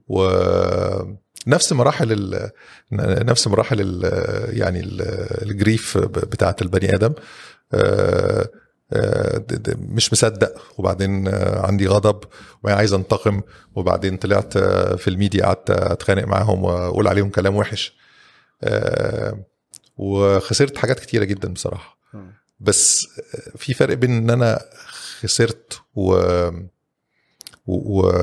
ونفس مراحل ال... نفس مراحل ال... يعني ال... الجريف بتاعه البني ادم آه، آه، د- د- مش مصدق وبعدين آه، عندي غضب وعايز انتقم وبعدين طلعت آه، في الميديا قعدت اتخانق معاهم واقول عليهم كلام وحش آه، وخسرت حاجات كتيره جدا بصراحه بس في فرق بين ان انا خسرت و و, و...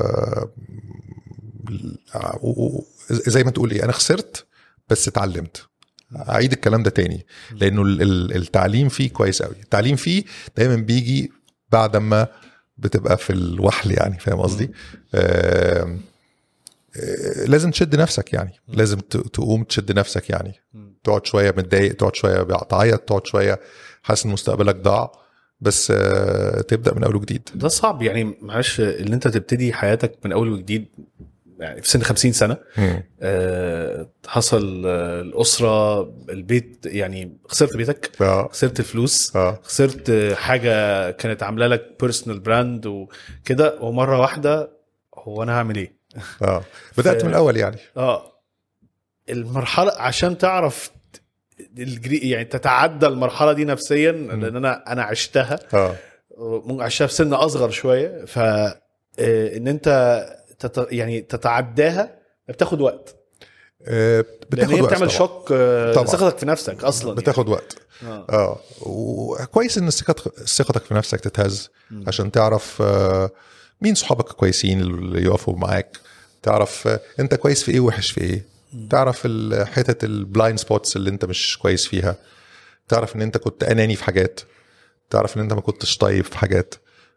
و... زي ما تقول ايه انا خسرت بس اتعلمت اعيد الكلام ده تاني لانه ال- ال- التعليم فيه كويس قوي التعليم فيه دايما بيجي بعد ما بتبقى في الوحل يعني فاهم قصدي آم، آه، لازم تشد نفسك يعني لازم ت- تقوم تشد نفسك يعني تقعد شويه متضايق تقعد شويه تعيط تقعد شويه حاسس ان مستقبلك ضاع بس آه، تبدا من اول وجديد ده صعب يعني معلش ان انت تبتدي حياتك من اول وجديد يعني في سن 50 سنه مم. آه، حصل آه، الاسره البيت يعني خسرت بيتك اه خسرت الفلوس اه خسرت آه، حاجه كانت عامله لك بيرسونال براند وكده ومره واحده هو انا هعمل ايه؟ اه بدات ف- من الاول يعني اه المرحله عشان تعرف ت- الجري يعني تتعدى المرحله دي نفسيا لان انا انا عشتها اه ممكن عشتها في سن اصغر شويه ف آه، ان انت تت يعني تتعداها بتاخد وقت آه، لان بتاخد هي وقت بتعمل طبعاً. شوك آه، طبعاً. لثقتك في نفسك اصلا بتاخد وقت يعني. آه. اه وكويس ان ثقتك ثقتك في نفسك تتهز عشان تعرف آه، مين صحابك كويسين اللي يقفوا معاك تعرف آه، انت كويس في ايه وحش في ايه تعرف ال- حتت البلايند سبوتس اللي انت مش كويس فيها تعرف ان انت كنت اناني في حاجات تعرف ان انت ما كنتش طيب في حاجات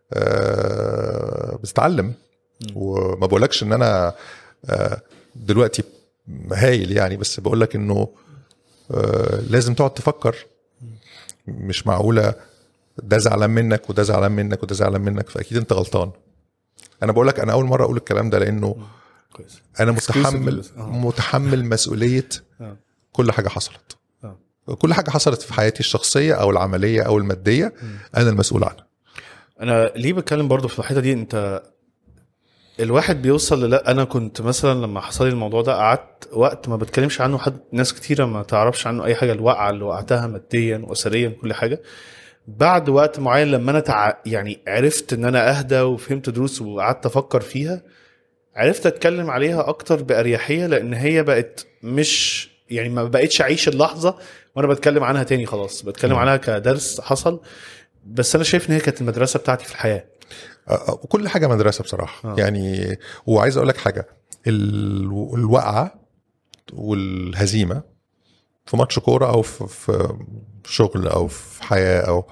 آه، بتتعلم وما بقولكش ان انا آه، دلوقتي هايل يعني بس بقول لك انه آه، لازم تقعد تفكر مش معقوله ده زعلان منك وده زعلان منك وده زعلان منك فاكيد انت غلطان انا بقول لك انا اول مره اقول الكلام ده لانه كويس انا متحمل بس. آه. متحمل مسؤوليه آه. كل حاجه حصلت آه. كل حاجه حصلت في حياتي الشخصيه او العمليه او الماديه انا المسؤول عنها انا ليه بتكلم برضو في الحته دي انت الواحد بيوصل لا انا كنت مثلا لما حصل لي الموضوع ده قعدت وقت ما بتكلمش عنه حد ناس كتيره ما تعرفش عنه اي حاجه الوقعه اللي وقعتها ماديا واسريا كل حاجه بعد وقت معين لما انا تع... يعني عرفت ان انا اهدى وفهمت دروس وقعدت افكر فيها عرفت اتكلم عليها اكتر باريحيه لان هي بقت مش يعني ما بقتش اعيش اللحظه وانا بتكلم عنها تاني خلاص بتكلم عنها كدرس حصل بس انا شايف ان هي كانت المدرسه بتاعتي في الحياه آه، آه، وكل حاجه مدرسه بصراحه آه. آه. يعني وعايز اقول لك حاجه ال- الوقعه والهزيمه في ماتش كوره او في, في شغل او في حياه او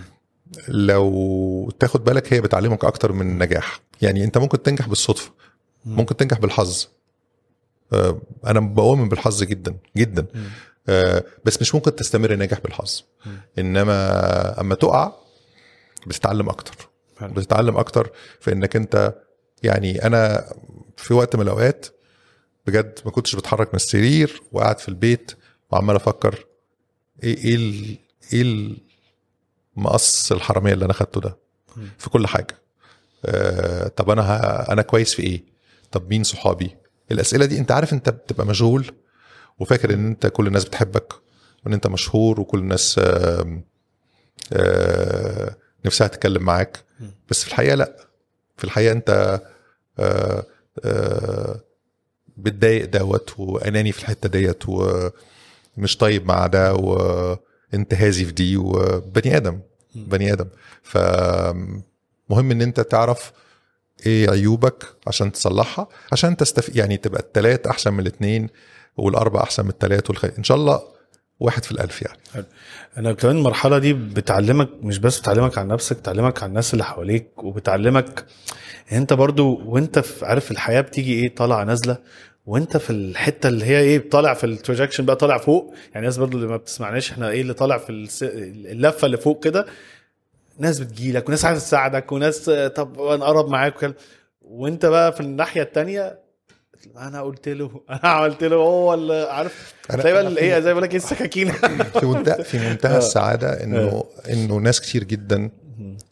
لو تاخد بالك هي بتعلمك اكتر من النجاح يعني انت ممكن تنجح بالصدفه ممكن تنجح بالحظ آه، انا بؤمن بالحظ جدا جدا آه، بس مش ممكن تستمر ناجح بالحظ انما اما تقع بتتعلم اكتر فعلا. بتتعلم اكتر في انك انت يعني انا في وقت من الاوقات بجد ما كنتش بتحرك من السرير وقاعد في البيت وعمال افكر ايه ايه ال- ايه المقص الحراميه اللي انا خدته ده في كل حاجه آه طب انا ه- انا كويس في ايه طب مين صحابي الاسئله دي انت عارف انت بتبقى مشغول وفاكر ان انت كل الناس بتحبك وان انت مشهور وكل الناس آه آه نفسها تتكلم معاك بس في الحقيقه لا في الحقيقه انت آه آه بتضايق دوت واناني في الحته ديت ومش طيب مع ده وانتهازي في دي وبني ادم بني ادم فمهم ان انت تعرف ايه عيوبك عشان تصلحها عشان تستف يعني تبقى التلات احسن من الاثنين والاربع احسن من التلات والخ... ان شاء الله واحد في الالف يعني انا كمان المرحله دي بتعلمك مش بس بتعلمك عن نفسك بتعلمك عن الناس اللي حواليك وبتعلمك انت برضو وانت في عارف الحياه بتيجي ايه طالعه نازله وانت في الحته اللي هي ايه طالع في التراجكشن بقى طالع فوق يعني الناس برضو اللي ما بتسمعناش احنا ايه اللي طالع في الس- اللفه اللي فوق كده ناس بتجيلك وناس عايزه تساعدك وناس آه، طب نقرب معاك وكده وانت بقى في الناحيه التانية انا قلت له انا عملت له هو اللي عارف أنا- زي بقى أنا اللي ايه زي ما بقول لك ايه السكاكين في منتهى في منتهى السعاده انه انه ناس كتير جدا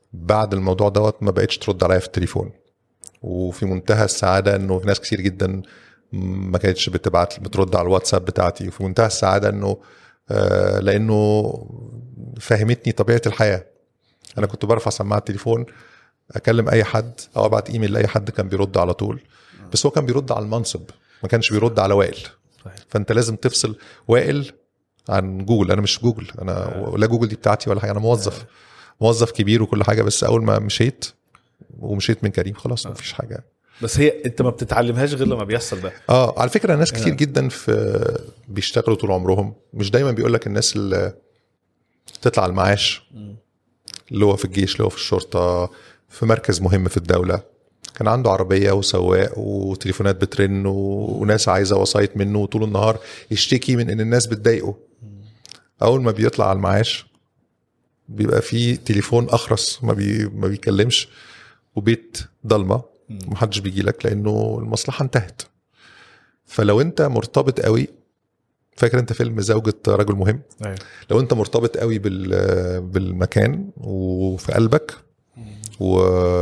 بعد الموضوع دوت ما بقتش ترد عليا في التليفون وفي منتهى السعاده انه في ناس كتير جدا ما كانتش بتبعت بترد على الواتساب بتاعتي وفي منتهى السعاده انه آه، لانه فهمتني طبيعه الحياه انا كنت برفع سماعه التليفون اكلم اي حد او ابعت ايميل لاي حد كان بيرد على طول بس هو كان بيرد على المنصب ما كانش بيرد على وائل صحيح. فانت لازم تفصل وائل عن جوجل انا مش جوجل انا ولا جوجل دي بتاعتي ولا حاجه انا موظف موظف كبير وكل حاجه بس اول ما مشيت ومشيت من كريم خلاص مفيش حاجه بس هي انت ما بتتعلمهاش غير لما بيحصل ده اه على فكره ناس كتير جدا في بيشتغلوا طول عمرهم مش دايما بيقول لك الناس اللي تطلع على المعاش اللي هو في الجيش اللي هو في الشرطه في مركز مهم في الدوله كان عنده عربيه وسواق وتليفونات بترن و- وناس عايزه وسايط منه وطول النهار يشتكي من ان الناس بتضايقه اول ما بيطلع على المعاش بيبقى فيه تليفون اخرس ما, بي ما بيكلمش وبيت ضلمه ومحدش بيجي لك لانه المصلحه انتهت فلو انت مرتبط قوي فاكر انت فيلم زوجة رجل مهم ايوه لو انت مرتبط قوي بال بالمكان وفي قلبك و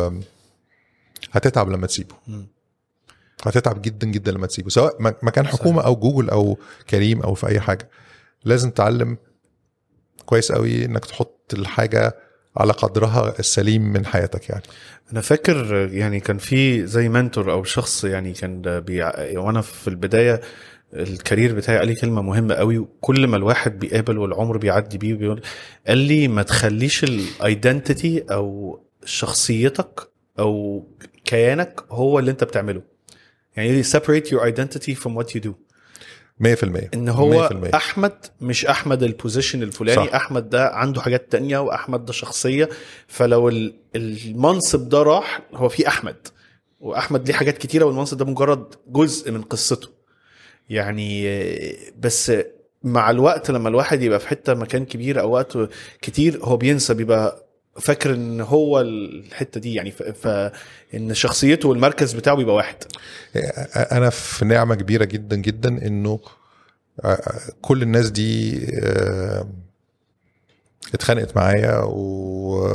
هتتعب لما تسيبه مم. هتتعب جدا جدا لما تسيبه سواء م- مكان حكومه او جوجل او كريم او في اي حاجه لازم تعلم كويس قوي انك تحط الحاجه على قدرها السليم من حياتك يعني انا فاكر يعني كان في زي منتور او شخص يعني كان بيع... وانا في البدايه الكارير بتاعي قال لي كلمه مهمه قوي وكل ما الواحد بيقابل والعمر بيعدي بيه بيقول قال لي ما تخليش الايدنتيتي او شخصيتك او كيانك هو اللي انت بتعمله يعني separate your identity from what you do 100% ان هو 100%. احمد مش احمد البوزيشن الفلاني صح. احمد ده عنده حاجات تانية واحمد ده شخصيه فلو ال- المنصب ده راح هو في احمد واحمد ليه حاجات كتيره والمنصب ده مجرد جزء من قصته يعني آه، بس مع الوقت لما الواحد يبقى في حته مكان كبير او وقت كتير هو بينسى بيبقى فاكر ان هو الحته دي يعني ف... فان شخصيته والمركز بتاعه بيبقى واحد انا في نعمه كبيره جدا جدا انه كل الناس دي آه، اتخانقت معايا و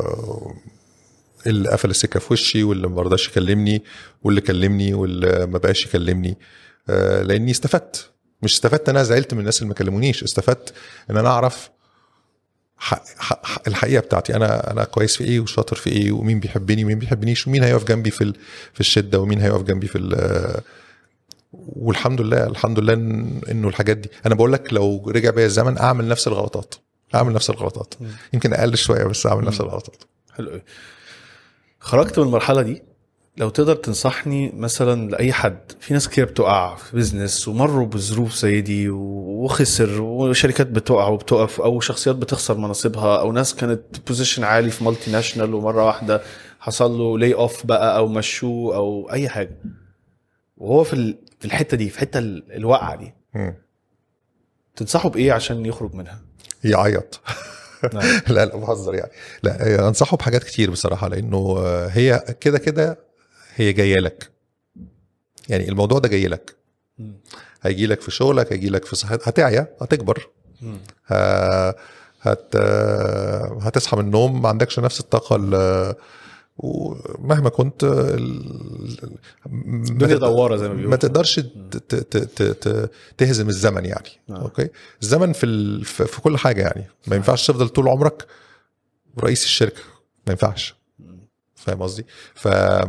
اللي قفل السكه في وشي واللي ما رضاش يكلمني واللي كلمني واللي ما بقاش يكلمني آه، لاني استفدت مش استفدت انا زعلت من الناس اللي ما كلمونيش استفدت ان انا اعرف حق حق حق الحقيقه بتاعتي انا انا كويس في ايه وشاطر في ايه ومين بيحبني ومين بيحبنيش ومين هيقف جنبي في ال- في الشده ومين هيقف جنبي في ال- والحمد لله الحمد لله إن- انه الحاجات دي انا بقول لك لو رجع بيا الزمن اعمل نفس الغلطات اعمل نفس الغلطات يمكن اقل شويه بس اعمل نفس الغلطات حلو قوي خرجت من المرحله دي لو تقدر تنصحني مثلا لاي حد في ناس كتير بتقع في بيزنس ومروا بظروف زي دي وخسر وشركات بتقع وبتقف او شخصيات بتخسر مناصبها او ناس كانت بوزيشن عالي في مالتي ناشونال ومره واحده حصل له لي اوف بقى او مشوه او اي حاجه وهو في ال- في الحته دي في الحته ال- الواقعه دي مم. تنصحه بايه عشان يخرج منها؟ يعيط نعم. لا لا بهزر يعني لا آه، انصحه بحاجات كتير بصراحه لانه آه، هي كده كده هي جايه لك يعني الموضوع ده جاي لك مم. هيجي لك في شغلك هيجي لك في صحتك هتعيا هتكبر مم. ه- هت هتصحى من النوم ما عندكش نفس الطاقه ال- ومهما كنت ال- ما الدنيا تقدر- دواره زي ما بيقولوا ما تقدرش ت- ت- ت- ت- تهزم الزمن يعني آه. اوكي الزمن في ال... في في كل حاجه يعني ما ينفعش تفضل طول عمرك رئيس الشركه ما ينفعش فاهم قصدي ف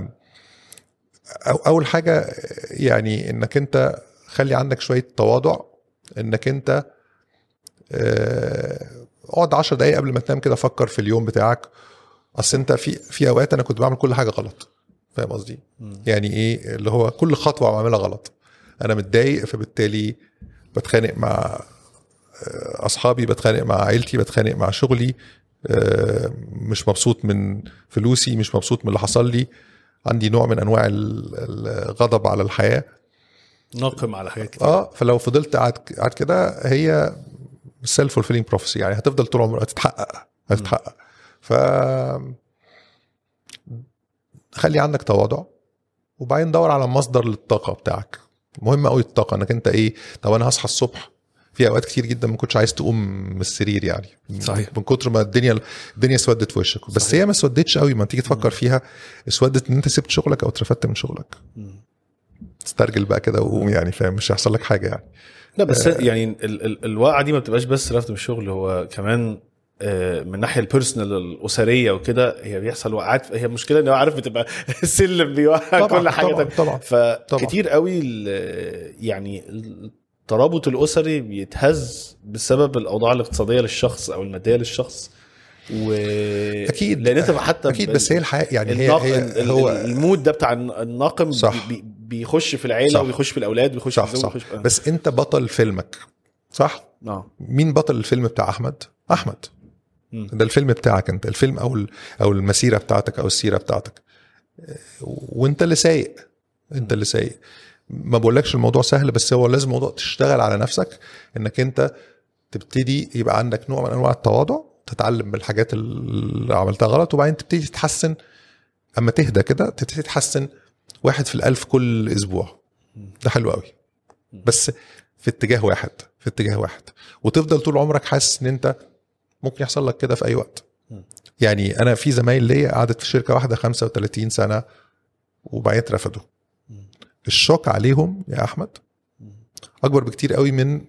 أو اول حاجه يعني انك انت خلي عندك شويه تواضع انك انت آه، اقعد 10 دقايق قبل ما تنام كده فكر في اليوم بتاعك اصل انت في في اوقات انا كنت بعمل كل حاجه غلط فاهم قصدي يعني ايه اللي هو كل خطوه بعملها غلط انا متضايق فبالتالي بتخانق مع آه، اصحابي بتخانق مع عيلتي بتخانق مع شغلي آه، مش مبسوط من فلوسي مش مبسوط من اللي حصل لي عندي نوع من انواع ال- الغضب على الحياه ناقم على حاجات كتير اه فلو فضلت قاعد قاعد كده هي سيلف فولفيلينج بروفيسي يعني هتفضل طول عمرك هتتحقق هتتحقق ف خلي عندك تواضع وبعدين دور على مصدر للطاقه بتاعك مهم قوي الطاقه انك انت ايه طب انا هصحى الصبح في اوقات كتير جدا ما كنتش عايز تقوم من السرير يعني صحيح. من كتر ما الدنيا الدنيا اسودت في وشك بس هي ما اسودتش قوي ما تيجي تفكر فيها اسودت ان انت سبت شغلك او اترفدت من شغلك تسترجل بقى كده وقوم يعني فاهم مش هيحصل لك حاجه يعني لا بس يعني ال ال الوقعه دي ما بتبقاش بس رفض من الشغل هو كمان آه، من الناحيه البيرسونال الاسريه وكده هي بيحصل وقعات هي المشكله ان هو عارف بتبقى السلم بيوقع طبعاً، كل حاجه طبعاً، تانية. طبعاً، فكتير قوي ال- يعني الترابط الاسري بيتهز بسبب الاوضاع الاقتصاديه للشخص او الماديه للشخص و أكيد. لان انت حتى اكيد بس هي الحياه يعني هي, الناق... هي ال- هو المود ده بتاع الناقم صح. بي... بي- بيخش في العيله صح. وبيخش في الاولاد وبيخش صح في الزوج صح وبيخش في... بس انت بطل فيلمك صح اه مين بطل الفيلم بتاع احمد احمد مم. ده الفيلم بتاعك انت الفيلم او ال- او المسيره بتاعتك او السيره بتاعتك وانت اللي سايق انت اللي سايق ما بقولكش الموضوع سهل بس هو لازم موضوع تشتغل على نفسك انك انت تبتدي يبقى عندك نوع من انواع التواضع تتعلم بالحاجات اللي عملتها غلط وبعدين تبتدي تتحسن اما تهدى كده تبتدي تتحسن واحد في الالف كل اسبوع ده حلو قوي بس في اتجاه واحد في اتجاه واحد وتفضل طول عمرك حاسس ان انت ممكن يحصل لك كده في اي وقت يعني انا في زمايل ليا قعدت في شركه واحده 35 سنه وبعدين اترفدوا الشوك عليهم يا احمد اكبر بكتير قوي من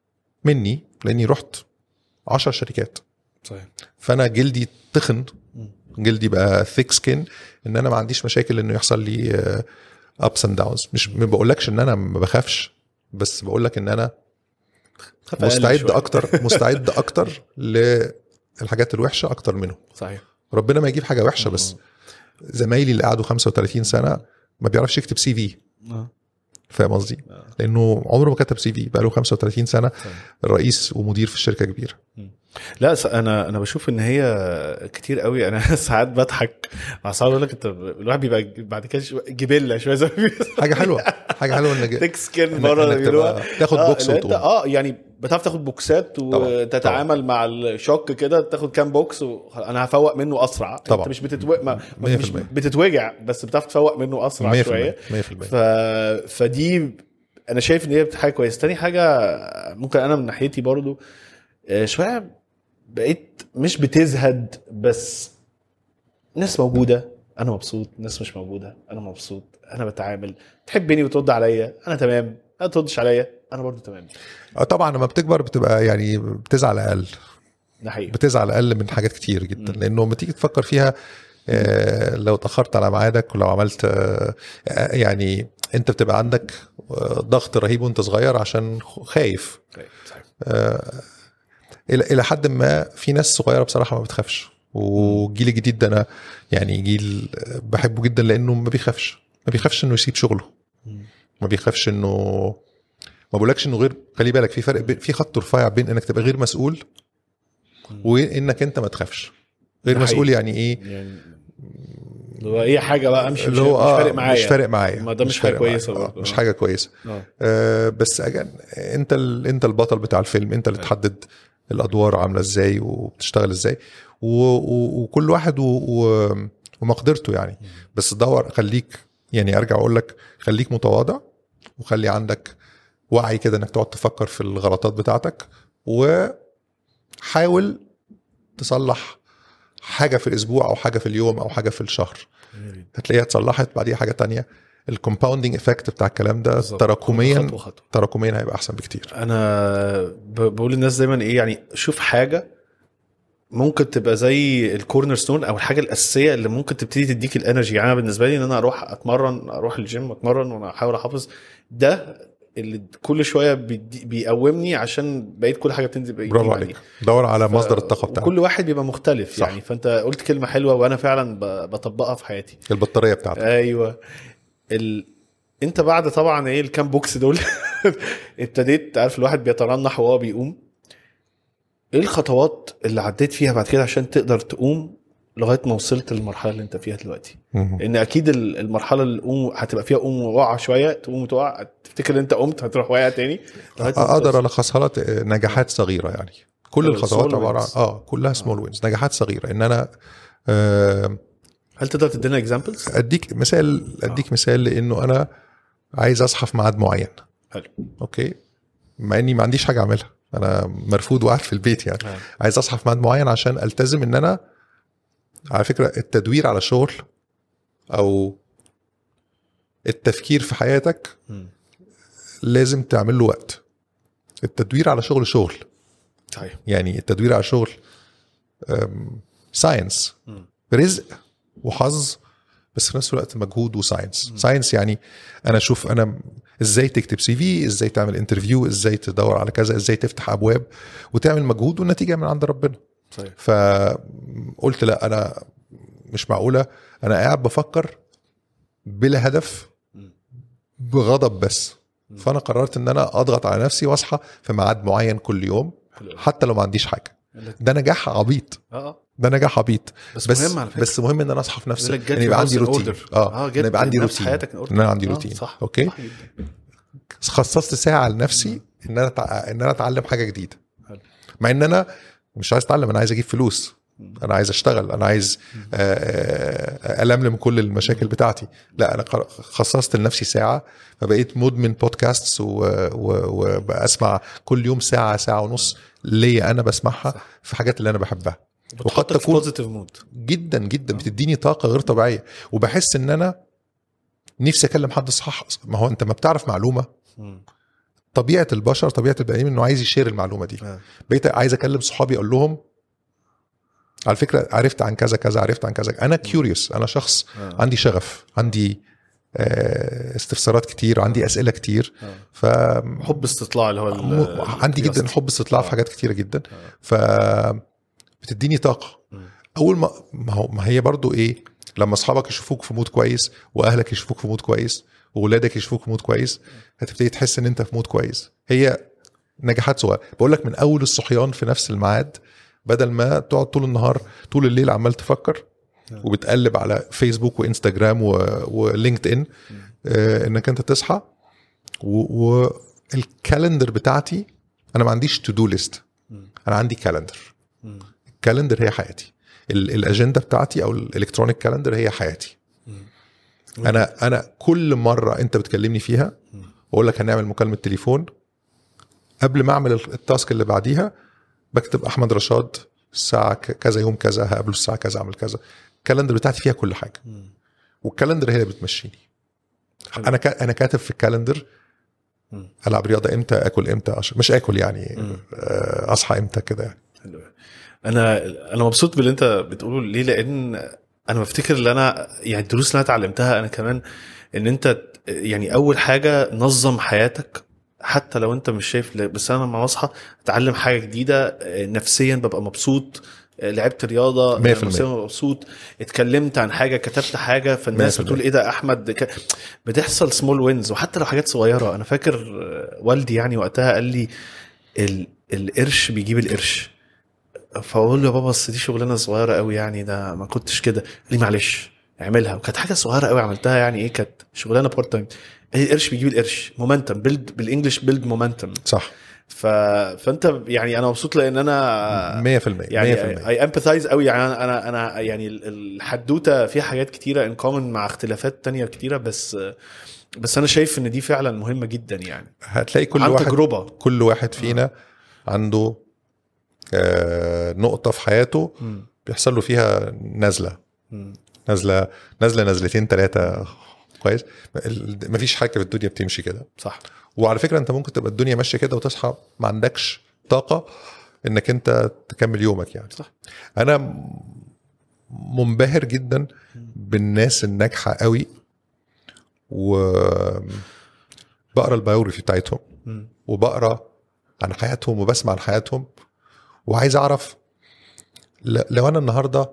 مني لاني رحت 10 شركات صحيح فانا جلدي تخن جلدي بقى ثيك سكين ان انا ما عنديش مشاكل انه يحصل لي ابس اند داونز مش ما بقولكش ان انا ما بخافش بس بقول لك ان انا خاف أقل مستعد شوية. اكتر مستعد اكتر للحاجات الوحشه اكتر منهم صحيح ربنا ما يجيب حاجه وحشه بس زمايلي اللي قعدوا 35 سنه ما بيعرفش يكتب سي في آه. فاهم قصدي؟ لانه عمره ما كتب سي في بقى له 35 سنه رئيس ومدير في الشركه كبيره لا س- انا انا بشوف ان هي كتير قوي انا ساعات بضحك مع صحابي يقول لك انت الواحد بيبقى بعد كده شو- جبله شويه زي ما بيقولوا. حاجه حلوه حاجه حلوه انك تيك سكين إنك- بره إنك بيقولوها. تبقى- تاخد آه، بوكس لأن انت وتقوم. اه يعني بتعرف تاخد بوكسات طبعاً، وتتعامل مع الشوك كده تاخد كام بوكس وانا هفوق منه اسرع طبعاً. انت مش بتتو... ما... مية في مش المية. بتتوجع بس بتعرف تفوق منه اسرع 100% شويه 100% ف... فدي انا شايف ان هي حاجه كويسه تاني حاجه ممكن انا من ناحيتي برضو آه، شويه بقيت مش بتزهد بس ناس موجوده انا مبسوط ناس مش موجوده انا مبسوط انا بتعامل تحبني وترد عليا انا تمام ما تردش عليا انا برضو تمام آه، طبعا لما بتكبر بتبقى يعني بتزعل اقل ده حقيقي بتزعل اقل من حاجات كتير جدا لانه لما تيجي تفكر فيها آه، لو اتاخرت على ميعادك ولو عملت آه، آه، يعني انت بتبقى عندك آه، ضغط رهيب وانت صغير عشان خايف صحيح. الى الى حد ما في ناس صغيره بصراحه ما بتخافش والجيل الجديد ده انا يعني جيل بحبه جدا لانه ما بيخافش ما بيخافش انه يسيب شغله ما بيخافش انه ما بقولكش انه غير خلي بالك في فرق بين- في خط رفيع بين انك تبقى غير مسؤول وانك انت ما تخافش غير ده مسؤول حقيقي. يعني ايه يعني اللي هو اي حاجه بقى امشي اللي مش, هو مش آه، فارق معايا مش فارق معايا ما ده مش حاجة فارق معايا. كويسة آه، برضه. مش آه. حاجه كويسه آه. آه، بس أجل انت ال... انت البطل بتاع الفيلم انت اللي تحدد الادوار عامله ازاي وبتشتغل ازاي و... و... وكل واحد و... و... ومقدرته يعني بس دور خليك يعني ارجع اقول لك خليك متواضع وخلي عندك وعي كده انك تقعد تفكر في الغلطات بتاعتك وحاول تصلح حاجه في الاسبوع او حاجه في اليوم او حاجه في الشهر هتلاقيها اتصلحت بعديها حاجه تانية الكومباوندنج افكت بتاع الكلام ده بالظبط. تراكميا خطوة خطوة. تراكميا هيبقى احسن بكتير انا ب- بقول للناس دايما ايه يعني شوف حاجه ممكن تبقى زي الكورنر ستون او الحاجه الاساسيه اللي ممكن تبتدي تديك الانرجي يعني انا بالنسبه لي ان انا اروح اتمرن اروح الجيم اتمرن وانا احاول احافظ ده اللي كل شويه بيدي- بيقومني عشان بقيت كل حاجه بتنزل بقيت برافو عليك دور على مصدر الطاقه بتاعك كل واحد بيبقى مختلف صح. يعني فانت قلت كلمه حلوه وانا فعلا ب- بطبقها في حياتي البطاريه بتاعتك ايوه ال... انت بعد طبعا ايه الكام بوكس دول ابتديت عارف الواحد بيترنح وهو بيقوم ايه الخطوات اللي عديت فيها بعد كده عشان تقدر تقوم لغايه ما وصلت للمرحله اللي انت فيها دلوقتي مهم. لان اكيد ال- المرحله اللي قوم هتبقى فيها قوم وقع شويه تقوم وتقع تفتكر ان انت قمت هتروح واقع تاني لغايه ما اقدر توصل. الخصها لك نجاحات صغيره يعني كل آه، الخطوات small عباره عن wins. اه كلها سمول وينز نجاحات صغيره ان انا آه، هل تقدر تدينا اكزامبلز؟ اديك مثال اديك مثال لانه انا عايز اصحى في ميعاد معين حلو اوكي مع اني ما عنديش حاجه اعملها انا مرفوض وقاعد في البيت يعني آه. عايز اصحى في ميعاد معين عشان التزم ان انا على فكره التدوير على شغل او التفكير في حياتك مم. لازم تعمل له وقت التدوير على شغل شغل صحيح يعني التدوير على شغل ساينس مم. رزق وحظ بس في نفس الوقت مجهود وساينس ساينس يعني انا اشوف انا ازاي تكتب سي في ازاي تعمل انترفيو ازاي تدور على كذا ازاي تفتح ابواب وتعمل مجهود والنتيجه من عند ربنا صحيح فقلت لا انا مش معقوله انا قاعد بفكر بلا هدف بغضب بس فانا قررت ان انا اضغط على نفسي واصحى في ميعاد معين كل يوم حلو أوي. حتى لو ما عنديش حاجه ده نجاح عبيط اه اه ده نجاح عبيط بس, بس مهم على فكره بس مهم ان انا اصحى في نفسي يقول لك get ان يبقى your عندي house in روتين order. اه اه ان يبقى عندي نفس روتين حياتك in order. ان انا عندي آه، روتين صح اوكي صح جدا. خصصت ساعه لنفسي ان انا تع... ان انا اتعلم حاجه جديده حلو. مع ان انا مش عايز اتعلم انا عايز اجيب فلوس انا عايز اشتغل انا عايز آه، آه، الملم كل المشاكل بتاعتي لا انا قر- خصصت لنفسي ساعه فبقيت مدمن بودكاست وبسمع كل يوم ساعه ساعه ونص ليا انا بسمعها في حاجات اللي انا بحبها وقد بتحطك في تكون بوزيتيف مود جدا جدا بتديني طاقه غير طبيعيه وبحس ان انا نفسي اكلم حد صح ما هو انت ما بتعرف معلومه طبيعه البشر طبيعه البني ادم انه عايز يشير المعلومه دي آه. بقيت عايز اكلم صحابي اقول لهم على فكره عرفت عن كذا كذا عرفت عن كذا انا كيوريوس انا شخص آه. عندي شغف عندي آه، استفسارات كتير وعندي اسئله كتير آه. ف حب استطلاع اللي هو ال- عندي جدا الكيوستي. حب استطلاع في آه. حاجات كتيره جدا آه. ف بتديني طاقه مم. اول ما ما هو ما هي برضو ايه لما اصحابك يشوفوك في مود كويس واهلك يشوفوك في مود كويس واولادك يشوفوك في مود كويس هتبتدي تحس ان انت في مود كويس هي نجاحات صغيره بقول لك من اول الصحيان في نفس الميعاد بدل ما تقعد طول النهار طول الليل عمال تفكر وبتقلب على فيسبوك وانستجرام و... ولينكد ان آه انك انت تصحى و... والكالندر بتاعتي انا ما عنديش تو دو ليست انا عندي كالندر مم. الكالندر هي حياتي ال- الاجنده بتاعتي او الالكترونيك كالندر هي حياتي انا انا كل مره انت بتكلمني فيها واقول لك هنعمل مكالمه تليفون قبل ما اعمل التاسك اللي بعديها بكتب احمد رشاد الساعه ك- كذا يوم كذا هقابله الساعه كذا اعمل كذا الكالندر بتاعتي فيها كل حاجه مم. والكالندر هي اللي بتمشيني حلو. انا كا- انا كاتب في الكالندر مم. العب رياضه امتى اكل امتى أش- مش اكل يعني مم. آه، اصحى امتى كده يعني حلو انا انا مبسوط باللي انت بتقوله ليه لان انا بفتكر ان انا يعني الدروس اللي انا اتعلمتها انا كمان ان انت ت- يعني اول حاجه نظم حياتك حتى لو انت مش شايف بس انا لما بصحى اتعلم حاجه جديده آه، نفسيا ببقى مبسوط آه، لعبت رياضه 100%. نفسيا ببقى مبسوط اتكلمت عن حاجه كتبت حاجه فالناس 100%. بتقول ايه ده احمد ك... بتحصل سمول وينز وحتى لو حاجات صغيره انا فاكر آه، والدي يعني وقتها قال لي ال... القرش بيجيب القرش فاقول له يا بابا بس دي شغلانه صغيره قوي يعني ده ما كنتش كده قال لي معلش اعملها وكانت حاجه صغيره قوي عملتها يعني ايه كانت شغلانه بارت تايم قال لي القرش بيجيب القرش مومنتم بيلد بالانجلش بيلد مومنتم صح ف... فانت يعني انا مبسوط لان انا 100% يعني 100% اي امباثايز قوي يعني انا انا انا يعني ال- الحدوته فيها حاجات كتيره ان كومن مع اختلافات تانية كتيره بس بس انا شايف ان دي فعلا مهمه جدا يعني هتلاقي كل عن واحد تجربه كل واحد فينا عنده آه، نقطة في حياته مم. بيحصل له فيها نزلة مم. نزلة نزلة نزلتين ثلاثة كويس ال- مفيش حاجة في الدنيا بتمشي كده صح وعلى فكرة انت ممكن تبقى الدنيا ماشية كده وتصحى ما عندكش طاقة انك انت تكمل يومك يعني صح. انا م- منبهر جدا بالناس الناجحة قوي و بقرا البيوجرافي بتاعتهم مم. وبقرا عن حياتهم وبسمع عن حياتهم وعايز اعرف ل- لو انا النهارده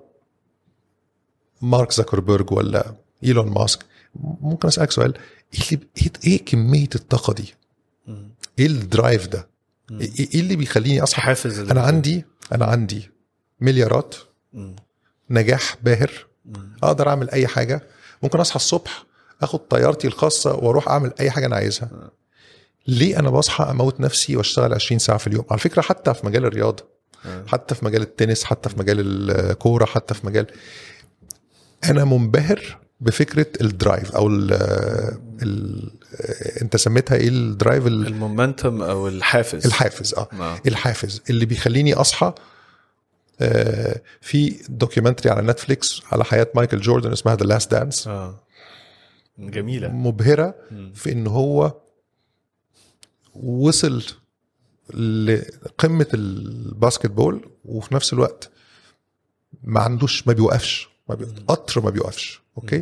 مارك زكربيرج ولا ايلون ماسك ممكن اسالك سؤال ايه اللي ايه, إيه كميه الطاقه دي؟ مم. ايه الدرايف ده؟ مم. ايه إيه اللي بيخليني اصحى؟ حافز ال- انا عندي انا عندي مليارات مم. نجاح باهر مم. اقدر اعمل اي حاجه ممكن اصحى الصبح اخد طيارتي الخاصه واروح اعمل اي حاجه انا عايزها ليه انا بصحى اموت نفسي واشتغل 20 ساعه في اليوم على فكره حتى في مجال الرياضه آه. حتى في مجال التنس حتى في مجال الكوره حتى في مجال انا منبهر بفكره الدرايف او ال ال انت سميتها ايه الدرايف ال- المومنتم او الحافز الحافز اه آه. الحافز اللي بيخليني اصحى آه، في دوكيومنتري على نتفليكس على حياه مايكل جوردن اسمها ذا لاست دانس اه جميله مبهره مم. في ان هو وصل لقمه الباسكت بول وفي نفس الوقت ما عندوش ما بيوقفش ما بي... قطر ما بيوقفش اوكي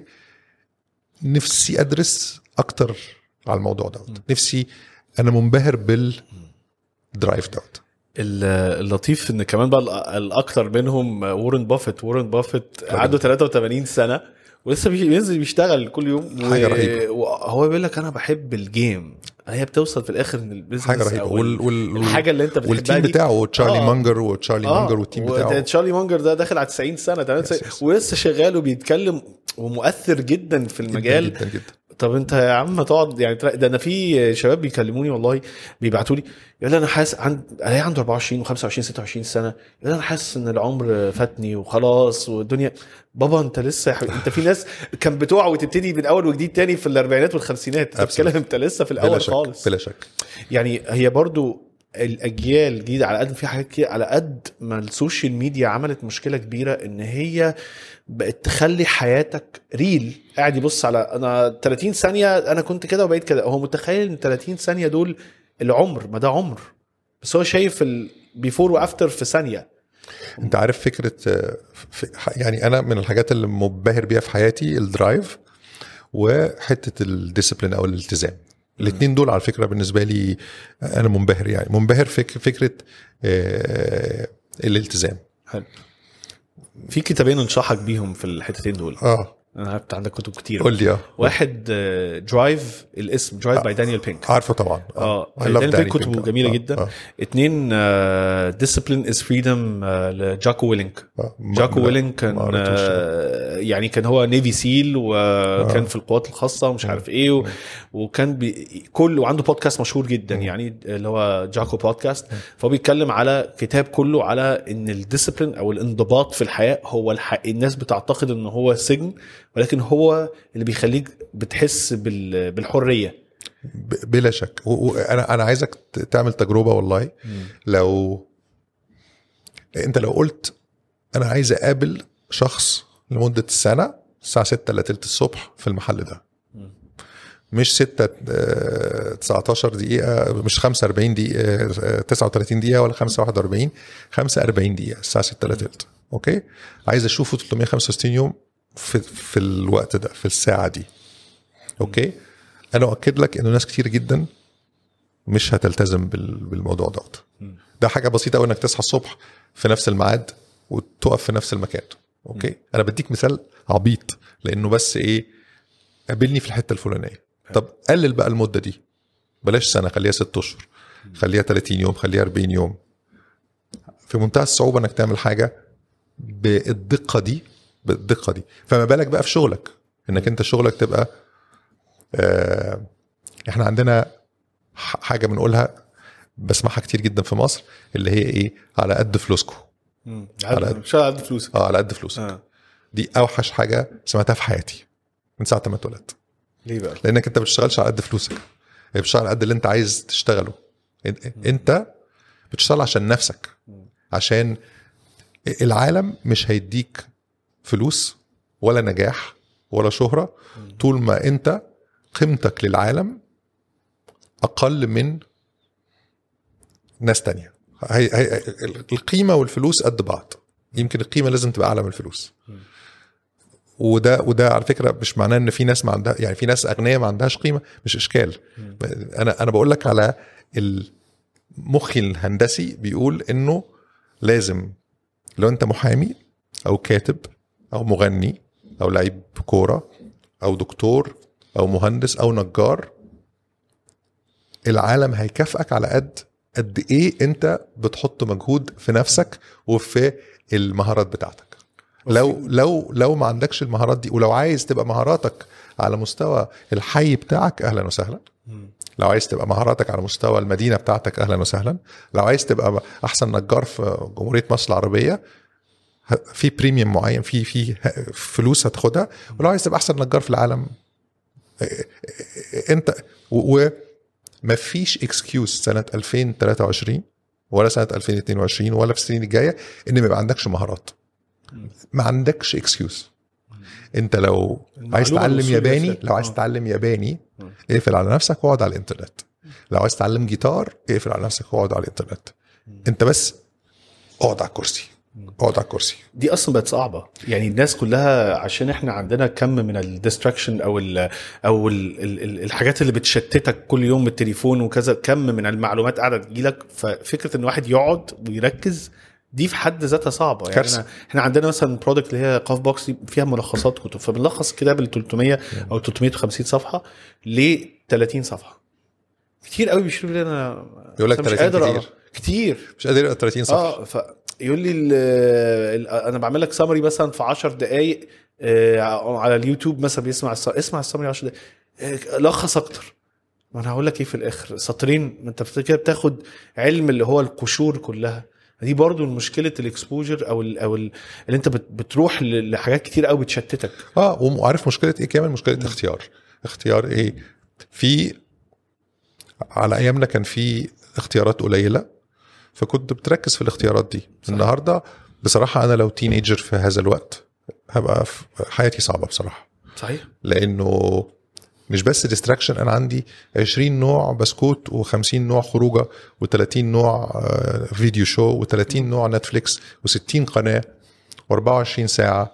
نفسي ادرس اكتر على الموضوع دوت نفسي انا منبهر بالدرايف دوت ال- اللطيف ان كمان بقى الأ- الاكتر منهم وورن بافيت وورن بافيت عنده 83 سنه ولسه بي- بينزل بيشتغل كل يوم حاجة رهيبة. وهو بيقول لك انا بحب الجيم هي بتوصل في الاخر ان البيزنس حاجه رهيبه أو وال... وال... الحاجه اللي انت بتحبها والتيم دي بتاعه تشارلي آه. مانجر وتشارلي مانجر والتيم بتاعه تشارلي مانجر ده داخل على 90 سنه 80 سنه Yes, yes. ولسه شغال وبيتكلم ومؤثر جدا في المجال جدا جدا طب انت يا عم تقعد يعني تلاقي- ده انا في شباب بيكلموني والله بيبعتوا لي يقول لي انا حاسس عند الاقي عنده 24 و25 26 سنه يقول لي انا حاسس ان العمر فاتني وخلاص والدنيا بابا انت لسه يا حبيبي انت في ناس كان بتقع وتبتدي من اول وجديد تاني في الاربعينات والخمسينات انت Absolutely. بتتكلم انت لسه في بلا الاول شك خالص بلا شك يعني هي برضو الاجيال الجديده على قد ما في حاجات كتير على قد ما السوشيال ميديا عملت مشكله كبيره ان هي بقت تخلي حياتك ريل قاعد يبص على انا 30 ثانيه انا كنت كده وبقيت كده هو متخيل ان 30 ثانيه دول العمر ما ده عمر بس هو شايف البيفور وافتر في ثانيه انت عارف فكره آه، في يعني انا من الحاجات اللي منبهر بيها في حياتي الدرايف وحته الديسيبلين او الالتزام الاثنين دول على فكره بالنسبه لي انا منبهر يعني منبهر فك فكره آه، الالتزام حلو في كتابين انصحك بيهم في الحتتين دول اه انا عرفت عندك كتب كتير قول لي اه واحد درايف الاسم درايف باي دانيال بينك عارفه طبعا اه I love دانيال Danny بينك كتبه Pink. جميله آه، جدا آه. اتنين ديسيبلين از فريدم لجاكو ويلينج آه. ما- جاكو لا، ويلينج كان ما قريتوش. آه، يعني كان هو نيفي سيل وكان في القوات الخاصه ومش عارف ايه و- وكان بي كل وعنده بودكاست مشهور جدا يعني اللي هو جاكو بودكاست فهو بيتكلم على كتاب كله على ان الديسيبلين او الانضباط في الحياه هو الح... الناس بتعتقد ان هو سجن ولكن هو اللي بيخليك بتحس بال... بالحريه ب- بلا شك و- وانا انا عايزك ت- تعمل تجربه والله لو انت لو قلت انا عايز اقابل شخص لمده سنه الساعه 6 الا تلت الصبح في المحل ده مش 6 آه، 19 دقيقة مش 45 دقيقة آه، 39 دقيقة ولا 45 45 دقيقة الساعة 6 الا تلت اوكي عايز اشوفه 365 يوم في في الوقت ده في الساعة دي اوكي انا اؤكد لك انه ناس كتير جدا مش هتلتزم بال- بالموضوع دوت ده حاجه بسيطه قوي انك تصحى الصبح في نفس الميعاد وتقف في نفس المكان اوكي انا بديك مثال عبيط لانه بس ايه قابلني في الحته الفلانيه طب قلل بقى المده دي بلاش سنه خليها ست اشهر خليها 30 يوم خليها 40 يوم في منتهى الصعوبه انك تعمل حاجه بالدقه دي بالدقه دي فما بالك بقى في شغلك انك انت شغلك تبقى آه احنا عندنا ح- حاجه بنقولها بسمعها كتير جدا في مصر اللي هي ايه على قد فلوسكم على قد- مش على قد فلوسك اه على قد فلوسك آه. دي اوحش حاجه سمعتها في حياتي من ساعه ما اتولدت ليه بقى؟ لانك انت ما بتشتغلش على قد فلوسك هي بتشتغل على قد اللي انت عايز تشتغله إن- انت بتشتغل عشان نفسك عشان العالم مش هيديك فلوس ولا نجاح ولا شهرة طول ما انت قيمتك للعالم اقل من ناس تانية هي هي القيمة والفلوس قد بعض يمكن القيمة لازم تبقى اعلى من الفلوس وده وده على فكره مش معناه ان في ناس ما عندها يعني في ناس اغنياء ما عندهاش قيمه مش اشكال انا انا بقول لك على المخ الهندسي بيقول انه لازم لو انت محامي او كاتب او مغني او لعيب كوره او دكتور او مهندس او نجار العالم هيكافئك على قد قد ايه انت بتحط مجهود في نفسك وفي المهارات بتاعتك لو لو لو ما عندكش المهارات دي ولو عايز تبقى مهاراتك على مستوى الحي بتاعك اهلا وسهلا لو عايز تبقى مهاراتك على مستوى المدينه بتاعتك اهلا وسهلا لو عايز تبقى احسن نجار في جمهوريه مصر العربيه ه- في بريميوم معين في في ه- فلوس هتاخدها ولو عايز تبقى احسن نجار في العالم اه، اه، انت و- وما فيش اكسكيوز سنه 2023 ولا سنه 2022 ولا في السنين الجايه ان ما يبقى عندكش مهارات ما عندكش اكسكيوز انت لو عايز المعلومة تتعلم الوصول ياباني للأسئلة. لو عايز آه. تتعلم ياباني مم. اقفل على نفسك واقعد على الانترنت لو عايز تتعلم جيتار اقفل على نفسك واقعد على الانترنت انت بس اقعد على الكرسي اقعد على الكرسي دي اصلا بقت صعبه يعني الناس كلها عشان احنا عندنا كم من الديستراكشن او ال او ال ال ال الحاجات اللي بتشتتك كل يوم بالتليفون وكذا كم من المعلومات قاعده تجيلك ففكره ان واحد يقعد ويركز دي في حد ذاتها صعبه يعني كارثة. أنا احنا عندنا مثلا برودكت اللي هي قاف بوكس دي فيها ملخصات كتب فبنلخص كتاب ال 300 او 350 صفحه ل 30 صفحه كتير قوي بيشيلوا لي انا يقول لك أنا مش 30 قادر كتير. أقرأ. كتير مش قادر يقرا 30 صفحه اه فيقول لي ال ال انا بعمل لك سمري مثلا في 10 دقائق آه، على اليوتيوب مثلا بيسمع الس- اسمع السمري 10 دقائق آه، لخص اكتر ما انا هقول لك ايه في الاخر سطرين ما انت في كده بتاخد علم اللي هو القشور كلها دي برضو مشكله الاكسبوجر او ال او ال اللي انت بت- بتروح ل- لحاجات كتير قوي بتشتتك اه وعارف مشكله ايه كمان مشكله اختيار اختيار ايه في على ايامنا كان في اختيارات قليله فكنت بتركز في الاختيارات دي صح. النهارده بصراحه انا لو تينيجر في هذا الوقت هبقى في حياتي صعبه بصراحه صحيح لانه مش بس ديستراكشن انا عندي 20 نوع بسكوت و50 نوع خروجه و30 نوع آه، فيديو شو و30 نوع نتفليكس و60 قناه و24 ساعه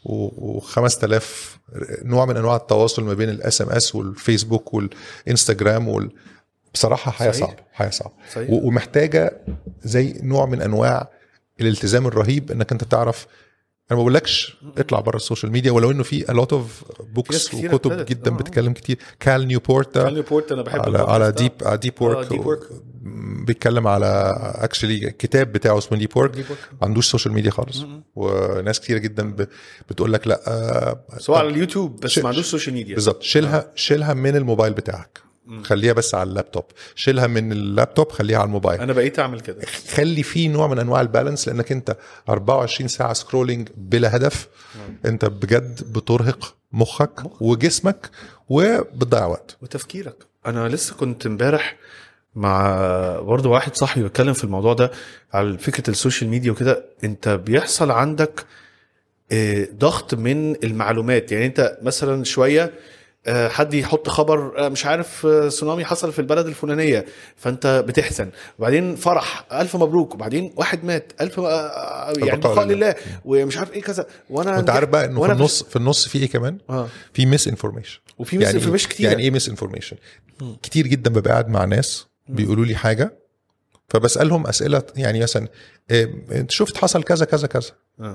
و5000 نوع من انواع التواصل ما بين الاس ام اس والفيسبوك والانستجرام وال... بصراحه حياه صحيح. صعبه حياه صعبه صحيح. و- ومحتاجه زي نوع من انواع الالتزام الرهيب انك انت تعرف انا ما بقولكش اطلع بره السوشيال ميديا ولو انه في a lot of ناس بوكس كتيرة وكتب ابتدت. جدا آه. بتتكلم كتير كال نيوبورت ده كان ريبورت انا بحب على البودكاست على ده. ديب على ديب آه، وورك Deep Work. بيتكلم على اكشلي كتاب بتاعه اسمه ديب وورك Deep Work. ما عندوش سوشيال ميديا خالص وناس كتير جدا ب- بتقول لك لا آه، سواء على اليوتيوب بس ش- ما عندوش سوشيال ميديا بالظبط شيلها شيلها من الموبايل بتاعك خليها بس على اللابتوب شيلها من اللابتوب خليها على الموبايل انا بقيت اعمل كده خلي فيه نوع من انواع البالانس لانك انت 24 ساعه سكرولينج بلا هدف انت بجد بترهق مخك وجسمك وبتضيع وقت وتفكيرك انا لسه كنت امبارح مع برضه واحد صاحبي بيتكلم في الموضوع ده على فكره السوشيال ميديا وكده انت بيحصل عندك آه، ضغط من المعلومات يعني انت مثلا شويه آه، حد يحط خبر آه، مش عارف آه، تسونامي حصل في البلد الفلانيه فانت بتحزن وبعدين فرح الف مبروك وبعدين واحد مات الف آه، آه، يعني البقاء بقاء لله. لله ومش عارف ايه كذا وانا وانت عارف بقى انه في وأنا النص في النص في ايه كمان اه في ميس انفورميشن وفي misinformation كتيرة. يعني ايه ميس انفورميشن كتير جدا ببقى قاعد مع ناس بيقولوا لي حاجه فبسالهم اسئله يعني مثلا إيه، انت شفت حصل كذا كذا كذا آه.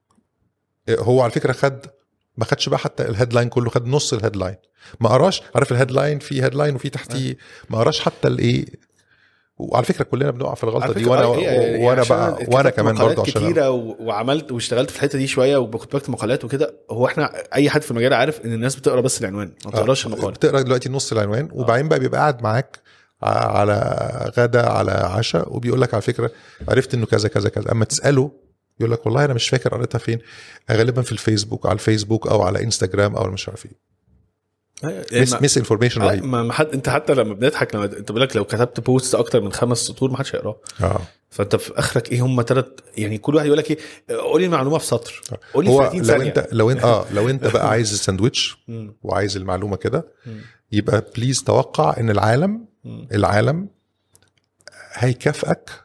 إيه، هو على فكره خد ما خدش بقى حتى الهيدلاين كله خد نص الهيدلاين ما قراش عارف الهيدلاين في هيدلاين وفي تحتيه ما قراش حتى الايه وعلى فكره كلنا بنقع في الغلطه على دي فكرة وانا آه، إيه، يعني وانا عشان بقى كتبت وانا كمان مقالات برضه عشان كتيره و- وعملت واشتغلت في الحته دي شويه وكنت بكتب مقالات وكده هو احنا اي حد في المجال عارف ان الناس بتقرا بس العنوان ما بتقراش المقال بتقرا دلوقتي نص العنوان وبعدين بقى بيبقى قاعد معاك ع- على غدا على عشاء وبيقول لك على فكره عرفت انه كذا كذا كذا اما تساله يقول لك والله انا مش فاكر قريتها فين غالبا في الفيسبوك على الفيسبوك او على انستجرام او مش عارف ايه ميس ما- ميس انفورميشن آه، رهيب ما ما حد انت حتى لما بنضحك لما انت بيقول لك لو كتبت بوست اكتر من خمس سطور ما حدش هيقراه اه فانت في اخرك ايه هم ثلاث يعني كل واحد يقول لك ايه قول لي المعلومه في سطر قول لي في هو 30 لو ثانيه انت لو انت اه لو انت بقى عايز الساندوتش مم. وعايز المعلومه كده مم. يبقى بليز توقع ان العالم مم. العالم هيكافئك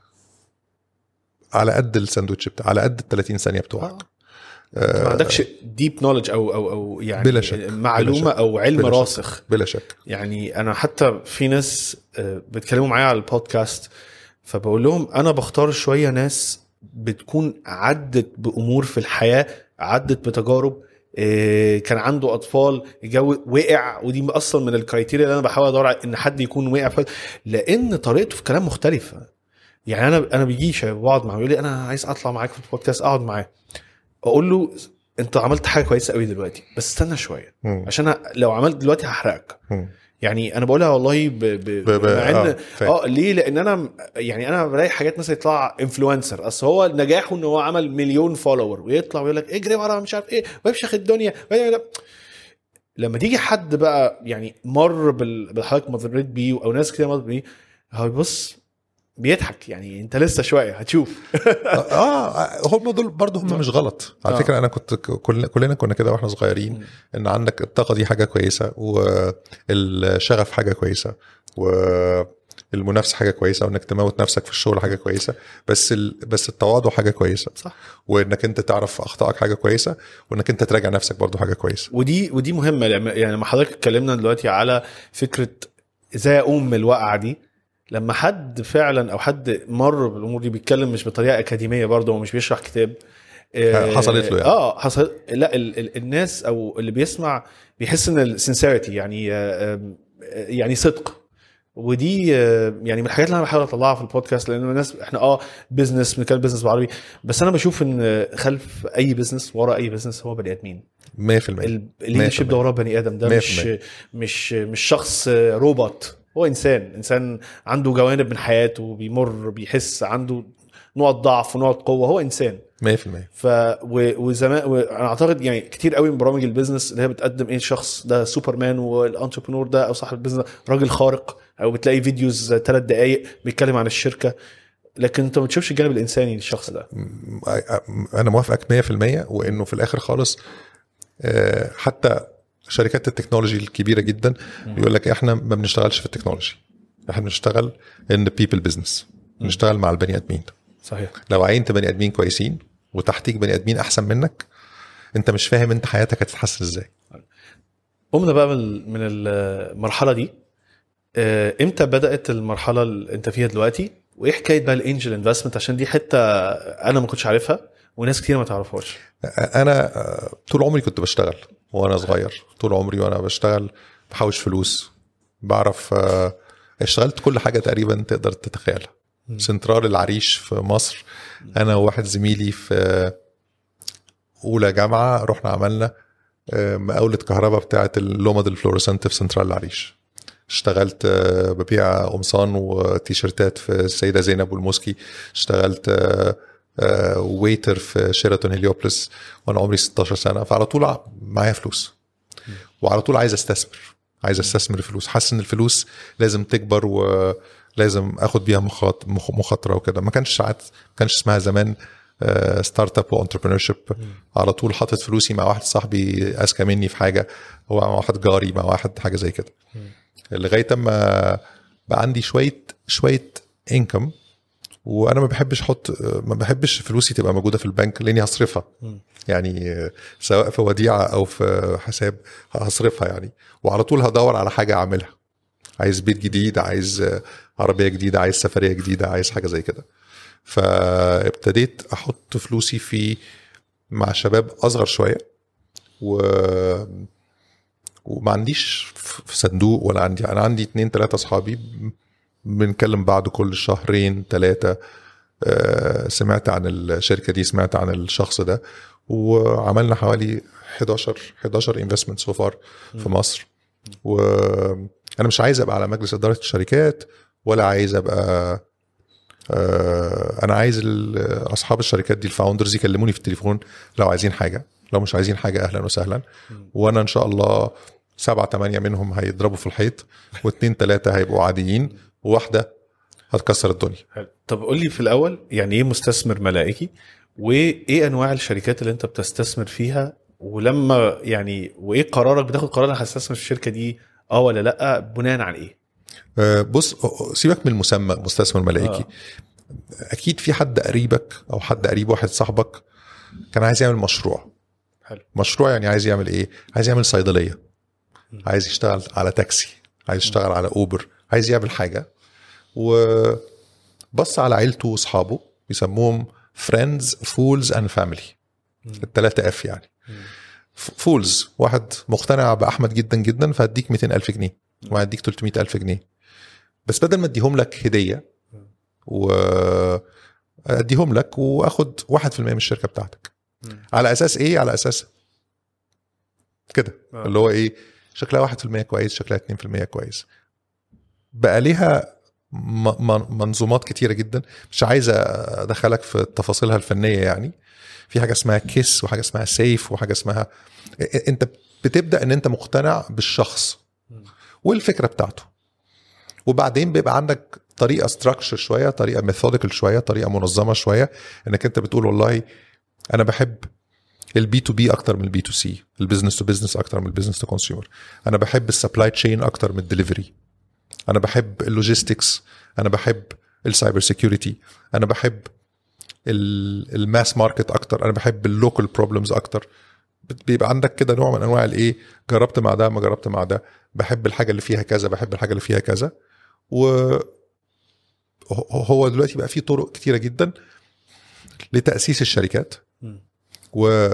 على قد الساندوتش بتاع على قد ال 30 ثانيه بتوعك آه. ما عندكش ديب نولج او او او يعني بلا شك. معلومه بلا شك. او علم بلا شك. راسخ بلا شك يعني انا حتى في ناس آه، بيتكلموا معايا على البودكاست فبقول لهم انا بختار شويه ناس بتكون عدت بامور في الحياه عدت بتجارب آه، كان عنده اطفال جو وقع ودي اصلا من الكرايتيريا اللي انا بحاول ادور على ان حد يكون وقع في لان طريقته في الكلام مختلفه يعني انا انا بيجي شباب بقعد معاه يقول لي انا عايز اطلع معاك في البودكاست اقعد معاه اقول له انت عملت حاجه كويسه قوي دلوقتي بس استنى شويه مم. عشان لو عملت دلوقتي هحرقك مم. يعني انا بقولها والله ب... ب... ب- ب- مع ان آه، فاهم. اه ليه لان انا يعني انا بلاقي حاجات مثلا يطلع انفلونسر اصل هو نجاحه ان هو عمل مليون فولور ويطلع ويقول لك اجري ورا مش عارف ايه ويفشخ الدنيا لما تيجي حد بقى يعني مر بال- باللي حضرتك مريت بيه او ناس كتير مرت بيه هو بيبص بيضحك يعني انت لسه شويه هتشوف اه هم دول برضه هم مش غلط على آه. فكره انا كنت كلنا كلنا كنا كده واحنا صغيرين ان عندك الطاقه دي حاجه كويسه والشغف حاجه كويسه والمنافسه حاجه كويسه وانك تموت نفسك في الشغل حاجه كويسه بس ال... بس التواضع حاجه كويسه صح وانك انت تعرف اخطائك حاجه كويسه وانك انت تراجع نفسك برضه حاجه كويسه ودي ودي مهمه لما- يعني لما حضرتك اتكلمنا دلوقتي على فكره ازاي اقوم من الوقعه دي لما حد فعلا او حد مر بالامور دي بيتكلم مش بطريقه اكاديميه برضه ومش بيشرح كتاب آه، حصلت له يعني. اه حصل لا ال... ال... الناس او اللي بيسمع بيحس ان السنسيرتي يعني آه، آم، آه، يعني صدق ودي آه، يعني من الحاجات اللي انا بحاول اطلعها في البودكاست لان الناس احنا اه بزنس بنتكلم بزنس بالعربي بس انا بشوف ان خلف اي بزنس ورا اي بزنس هو بني ادمين 100% الليدرشيب ده وراه بني ادم ده مش 100%. مش مش شخص روبوت هو انسان انسان عنده جوانب من حياته بيمر بيحس عنده نقط ضعف ونقط قوه هو انسان 100% ف و- وزمان وانا اعتقد يعني كتير قوي من برامج البيزنس اللي هي بتقدم ايه الشخص ده سوبرمان والانتربرنور ده او صاحب البيزنس ده راجل خارق او بتلاقي فيديوز ثلاث دقائق بيتكلم عن الشركه لكن انت ما بتشوفش الجانب الانساني للشخص ده انا موافقك 100% وانه في الاخر خالص آه، حتى شركات التكنولوجي الكبيره جدا بيقول لك احنا ما بنشتغلش في التكنولوجي احنا بنشتغل ان بيبل بزنس بنشتغل مع البني ادمين صحيح لو عينت بني ادمين كويسين وتحتيك بني ادمين احسن منك انت مش فاهم انت حياتك هتتحسن ازاي قمنا بقى من من المرحله دي آه، امتى بدات المرحله اللي انت فيها دلوقتي وايه حكايه بقى الانجل انفستمنت عشان دي حته انا ما كنتش عارفها وناس كتير ما تعرفهاش انا آه، طول عمري كنت بشتغل وانا صغير طول عمري وانا بشتغل بحوش فلوس بعرف آه، اشتغلت كل حاجه تقريبا تقدر تتخيلها سنترال العريش في مصر انا وواحد زميلي في اولى جامعه رحنا عملنا آه، مقاوله كهرباء بتاعه اللومد الفلورسنت في سنترال العريش اشتغلت آه، ببيع قمصان وتيشرتات في السيده زينب والموسكي اشتغلت آه، آه، ويتر في شيراتون هليوبلس وانا عمري 16 سنه فعلى طول ع- معايا فلوس وعلى طول عايز استثمر عايز استثمر فلوس حاسس ان الفلوس لازم تكبر ولازم اخد بيها مخاط- مخ- مخاطره وكده ما كانش ساعات ما كانش اسمها زمان ستارت اب وانتربرينور شيب على طول حاطط فلوسي مع واحد صاحبي اذكى مني في حاجه هو مع واحد جاري مع واحد حاجه زي كده لغايه اما بقى عندي شويه شويه انكم وانا ما بحبش احط ما بحبش فلوسي تبقى موجوده في البنك لاني هصرفها يعني سواء في وديعه او في حساب هصرفها يعني وعلى طول هدور على حاجه اعملها عايز بيت جديد عايز عربيه جديده عايز سفريه جديده عايز حاجه زي كده فابتديت احط فلوسي في مع شباب اصغر شويه و وما عنديش في صندوق ولا عندي انا عندي اتنين تلاته اصحابي بنكلم بعض كل شهرين ثلاثه سمعت عن الشركه دي سمعت عن الشخص ده وعملنا حوالي 11 11 انفستمنت سو فار في مصر وانا مش عايز ابقى على مجلس اداره الشركات ولا عايز ابقى آه، انا عايز ال- اصحاب الشركات دي الفاوندرز يكلموني في التليفون لو عايزين حاجه لو مش عايزين حاجه اهلا وسهلا وانا ان شاء الله سبعة تمانية منهم هيضربوا في الحيط واثنين ثلاثة هيبقوا عاديين وواحدة هتكسر الدنيا حلو. طب قول لي في الاول يعني ايه مستثمر ملائكي وايه انواع الشركات اللي انت بتستثمر فيها ولما يعني وايه قرارك بتاخد قرار انا هستثمر في الشركه دي اه ولا لا بناء على ايه؟ آه، بص سيبك من المسمى مستثمر ملائكي آه. اكيد في حد قريبك او حد قريب واحد صاحبك كان عايز يعمل مشروع حلو مشروع يعني عايز يعمل ايه عايز يعمل صيدليه عايز يشتغل على تاكسي عايز يشتغل على اوبر عايز يعمل حاجه وبص على عيلته واصحابه بيسموهم فريندز فولز اند فاميلي الثلاثه اف يعني فولز واحد مقتنع باحمد جدا جدا فهديك 200 الف جنيه وهديك 300 الف جنيه بس بدل ما اديهم لك هديه و اديهم لك واخد 1% من الشركه بتاعتك على اساس ايه على اساس كده آه. اللي هو ايه شكلها 1% كويس شكلها 2% كويس بقى ليها م- م- منظومات كتيره جدا مش عايز ادخلك في تفاصيلها الفنيه يعني في حاجه اسمها كيس وحاجه اسمها سيف وحاجه اسمها انت بتبدا ان انت مقتنع بالشخص والفكره بتاعته وبعدين بيبقى عندك طريقه ستراكشر شويه طريقه ميثوديكال شويه طريقه منظمه شويه انك انت بتقول والله انا بحب البي تو بي اكتر من البي تو سي البيزنس تو بيزنس اكتر من البيزنس تو كونسيومر انا بحب السبلاي تشين اكتر من الدليفري انا بحب اللوجيستكس انا بحب السايبر سيكيورتي انا بحب الماس ماركت اكتر انا بحب اللوكال بروبلمز اكتر بت- بيبقى عندك كده نوع من انواع الايه جربت مع ده ما جربت مع ده بحب الحاجه اللي فيها كذا بحب الحاجه اللي فيها كذا و هو- هو دلوقتي بقى في طرق كتيره جدا لتاسيس الشركات مم. و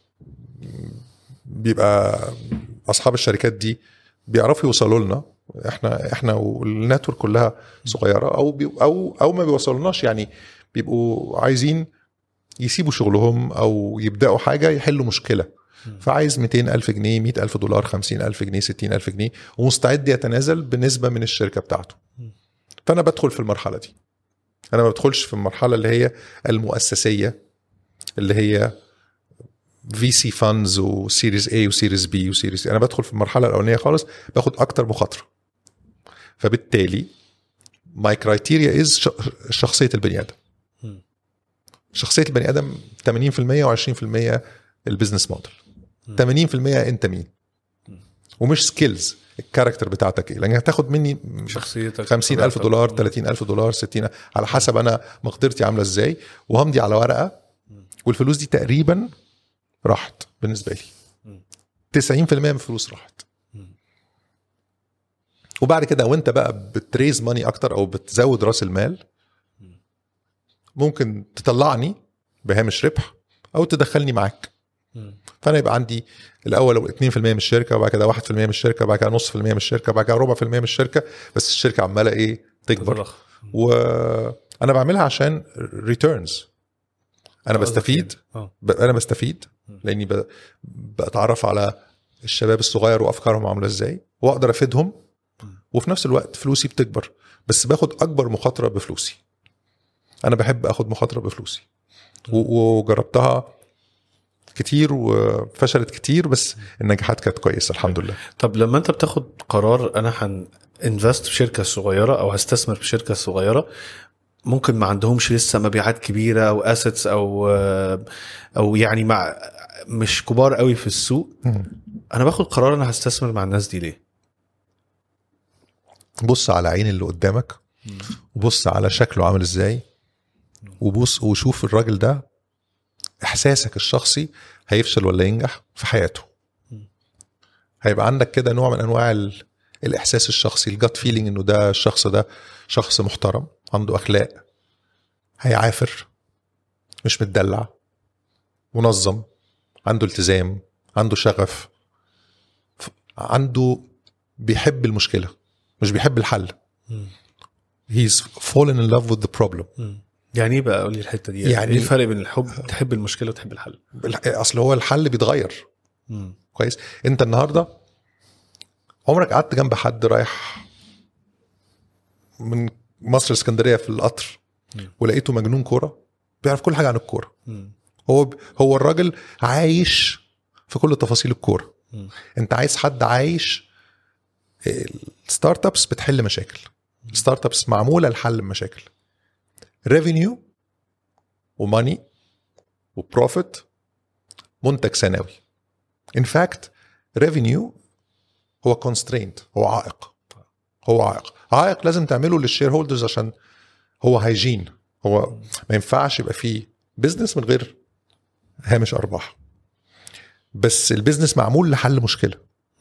بيبقى اصحاب الشركات دي بيعرفوا يوصلوا لنا احنا احنا والنتورك كلها صغيره او بي او او ما بيوصلوناش يعني بيبقوا عايزين يسيبوا شغلهم او يبداوا حاجه يحلوا مشكله فعايز 200 ألف جنيه 100 ألف دولار 50 ألف جنيه 60 ألف جنيه ومستعد يتنازل بنسبة من الشركة بتاعته فأنا بدخل في المرحلة دي أنا ما بدخلش في المرحلة اللي هي المؤسسية اللي هي في سي فاندز وسيريز اي وسيريز بي وسيريز انا بدخل في المرحله الاولانيه خالص باخد اكتر مخاطره فبالتالي ماي كرايتيريا از شخصيه البني ادم مم. شخصيه البني ادم 80% و20% البيزنس موديل 80% انت مين ومش سكيلز الكاركتر بتاعتك ايه لان هتاخد مني شخصيتك 50 ألف دولار 30 ألف دولار 60 على حسب أنا مقدرتي عاملة إزاي وهمضي على ورقة والفلوس دي تقريبا راحت بالنسبة لي 90% من الفلوس راحت وبعد كده وانت بقى بتريز ماني اكتر او بتزود راس المال ممكن تطلعني بهامش ربح او تدخلني معاك فانا يبقى عندي الاول 2% من الشركه وبعد كده 1% من الشركه وبعد كده نص في المية من الشركه وبعد كده ربع في المية من الشركه بس الشركه عماله ايه تكبر وانا بعملها عشان ريتيرنز انا بستفيد اه ب- انا بستفيد لاني ب- بتعرف على الشباب الصغير وافكارهم عامله ازاي واقدر افيدهم وفي نفس الوقت فلوسي بتكبر بس باخد اكبر مخاطره بفلوسي انا بحب اخد مخاطره بفلوسي و- وجربتها كتير وفشلت كتير بس النجاحات كانت كويسه الحمد لله طب لما انت بتاخد قرار انا هن انفست في شركه صغيره او هستثمر في شركه صغيره ممكن ما عندهمش لسه مبيعات كبيره او اسيتس او او يعني مع مش كبار قوي في السوق انا باخد قرار انا هستثمر مع الناس دي ليه بص على عين اللي قدامك وبص على شكله عامل ازاي وبص وشوف الراجل ده احساسك الشخصي هيفشل ولا ينجح في حياته هيبقى عندك كده نوع من انواع ال... الاحساس الشخصي الجات فيلينج انه ده الشخص ده شخص محترم عنده اخلاق هيعافر مش متدلع منظم عنده التزام عنده شغف ف- عنده بيحب المشكله مش بيحب الحل he's fallen in love with the problem يعني ايه بقى قولي الحته دي يعني يعني- ايه الفرق بين الحب تحب المشكله وتحب الحل الح- اصل هو الحل بيتغير كويس انت النهارده عمرك قعدت جنب حد رايح من مصر اسكندريه في القطر ولقيته مجنون كوره بيعرف كل حاجه عن الكوره هو هو الراجل عايش في كل تفاصيل الكوره انت عايز حد عايش الستارت ابس بتحل مشاكل الستارت ابس معموله لحل مشاكل ريفينيو وماني وبروفيت منتج سنوي ان فاكت ريفينيو هو كونسترينت هو عائق هو عائق عائق لازم تعمله للشير هولدرز عشان هو هيجين هو ما ينفعش يبقى فيه بزنس من غير هامش ارباح بس البيزنس معمول لحل مشكله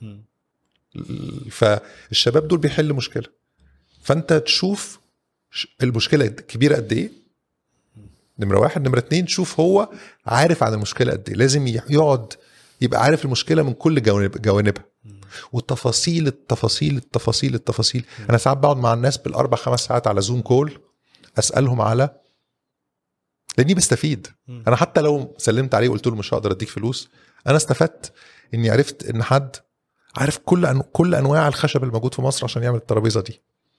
فالشباب دول بيحل مشكله فانت تشوف ش- المشكله كبيره قد ايه نمره واحد نمره اتنين تشوف هو عارف عن المشكله قد ايه لازم ي- يقعد يبقى عارف المشكله من كل جوانب جوانبها والتفاصيل التفاصيل التفاصيل التفاصيل انا ساعات بقعد مع الناس بالاربع خمس ساعات على زوم كول اسالهم على لاني بستفيد انا حتى لو سلمت عليه وقلت له مش هقدر اديك فلوس انا استفدت اني عرفت ان حد عارف كل أنو... كل انواع الخشب الموجود في مصر عشان يعمل الترابيزه دي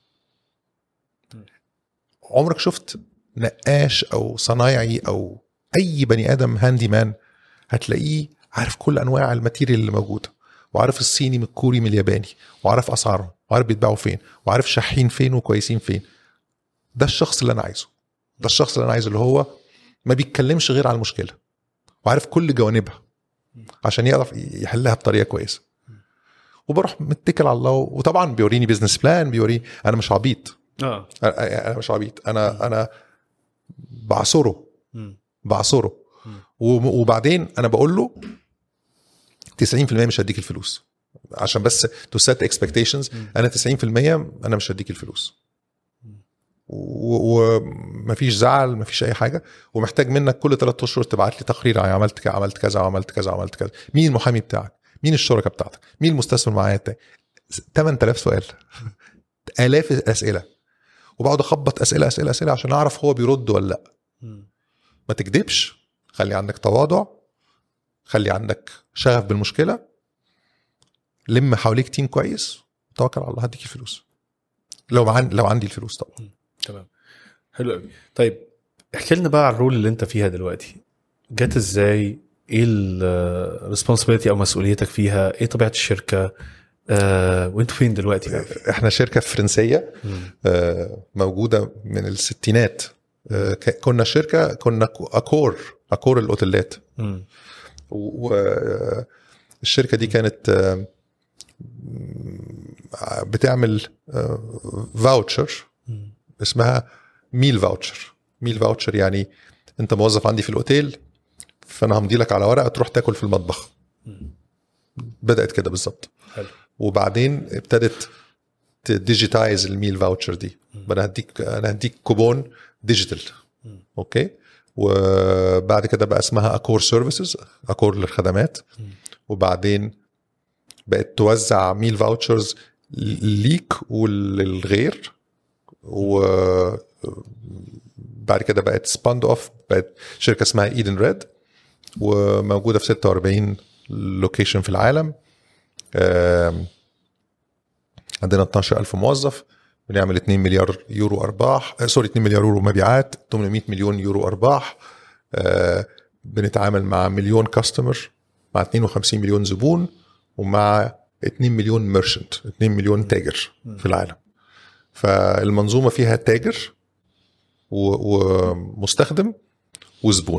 عمرك شفت نقاش او صنايعي او اي بني ادم هاندي مان هتلاقيه عارف كل انواع الماتيريال اللي موجوده وعارف الصيني من الكوري من الياباني وعارف اسعارهم وعارف بيتباعوا فين وعارف شاحين فين وكويسين فين ده الشخص اللي انا عايزه ده الشخص اللي انا عايزه اللي هو ما بيتكلمش غير على المشكله وعارف كل جوانبها عشان يعرف يحلها بطريقه كويسه وبروح متكل على الله وطبعا بيوريني بيزنس بلان بيوريني انا مش عبيط اه انا مش عبيط انا انا بعصره مم. بعصره وم- وبعدين انا بقول له 90% مش هديك الفلوس عشان بس تو سيت اكسبكتيشنز انا 90% انا مش هديك الفلوس و- ومفيش زعل مفيش اي حاجه ومحتاج منك كل ثلاث اشهر تبعت لي تقرير عن عملت كذا عملت كذا وعملت كذا وعملت كذا مين المحامي بتاعك مين الشركه بتاعتك مين المستثمر معايا التاني 8000 سؤال الاف اسئله وبقعد اخبط اسئله اسئله اسئله عشان اعرف هو بيرد ولا لا مم. ما تكذبش خلي عندك تواضع خلي عندك شغف بالمشكله لم حواليك تيم كويس توكل على الله هديك الفلوس لو عن... لو عندي الفلوس طبعا تمام حلو قوي طيب احكي لنا بقى على الرول اللي انت فيها دلوقتي جت ازاي ايه الريسبونسبيلتي او مسؤوليتك فيها ايه طبيعه الشركه آه وانتوا فين دلوقتي بقى احنا شركه فرنسيه مم. آه، موجوده من الستينات آه، ك- كنا شركه كنا كو- اكور اكور الاوتيلات مم. والشركه دي كانت آه، بتعمل فاوتشر مم. اسمها ميل فاوتشر ميل فاوتشر يعني انت موظف عندي في الاوتيل فانا همضي لك على ورقه تروح تاكل في المطبخ مم. بدات كده بالظبط حلو وبعدين ابتدت تديجيتايز الميل فاوتشر دي انا هديك انا هديك كوبون ديجيتال مم. اوكي وبعد كده بقى اسمها اكور سيرفيسز اكور للخدمات مم. وبعدين بقت توزع ميل فاوتشرز ليك وللغير وبعد كده بقت سباند اوف بقت شركه اسمها ايدن ريد وموجوده في 46 لوكيشن في العالم آم، عندنا 12000 موظف بنعمل 2 مليار يورو ارباح آه، سوري 2 مليار يورو مبيعات 800 مليون يورو ارباح آه، بنتعامل مع مليون كاستمر مع 52 مليون زبون ومع 2 مليون ميرشنت 2 مليون تاجر في العالم فالمنظومه فيها تاجر و- ومستخدم وزبون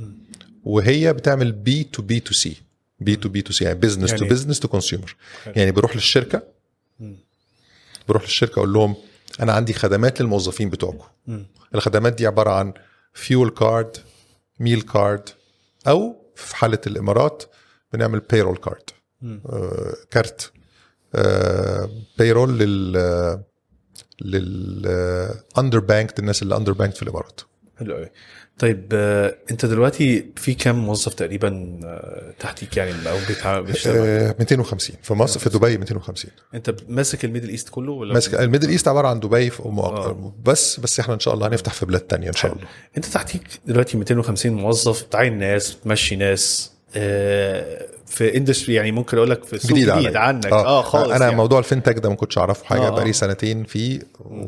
وهي بتعمل بي تو بي تو سي بي تو بي تو سي يعني بزنس تو يعني- بزنس تو كونسيومر حلو. يعني بروح للشركه مم. بروح للشركه اقول لهم انا عندي خدمات للموظفين بتوعكم مم. الخدمات دي عباره عن فيول كارد ميل كارد او في حاله الامارات بنعمل بيرول كارد مم. آه كارت آه بيرول لل لل اندر بانكد الناس اللي اندر بانكد في الامارات حلو قوي طيب آه، انت دلوقتي في كام موظف تقريبا آه، تحتيك يعني او بيتع- بيشتغل آه 250 في مصر في دبي 250 انت ماسك الميدل ايست كله ولا ماسك الميدل ايست عباره عن دبي في- آه. بس بس احنا ان شاء الله هنفتح في بلاد تانية ان شاء الله انت تحتيك دلوقتي 250 موظف بتعين ناس بتمشي ناس آه، في اندستري يعني ممكن اقول لك في سوق جديد, جديد, عليا. عنك اه, خالص انا يعني. موضوع الفinتech ده ما كنتش اعرفه حاجه آه، آه آه. بقالي سنتين فيه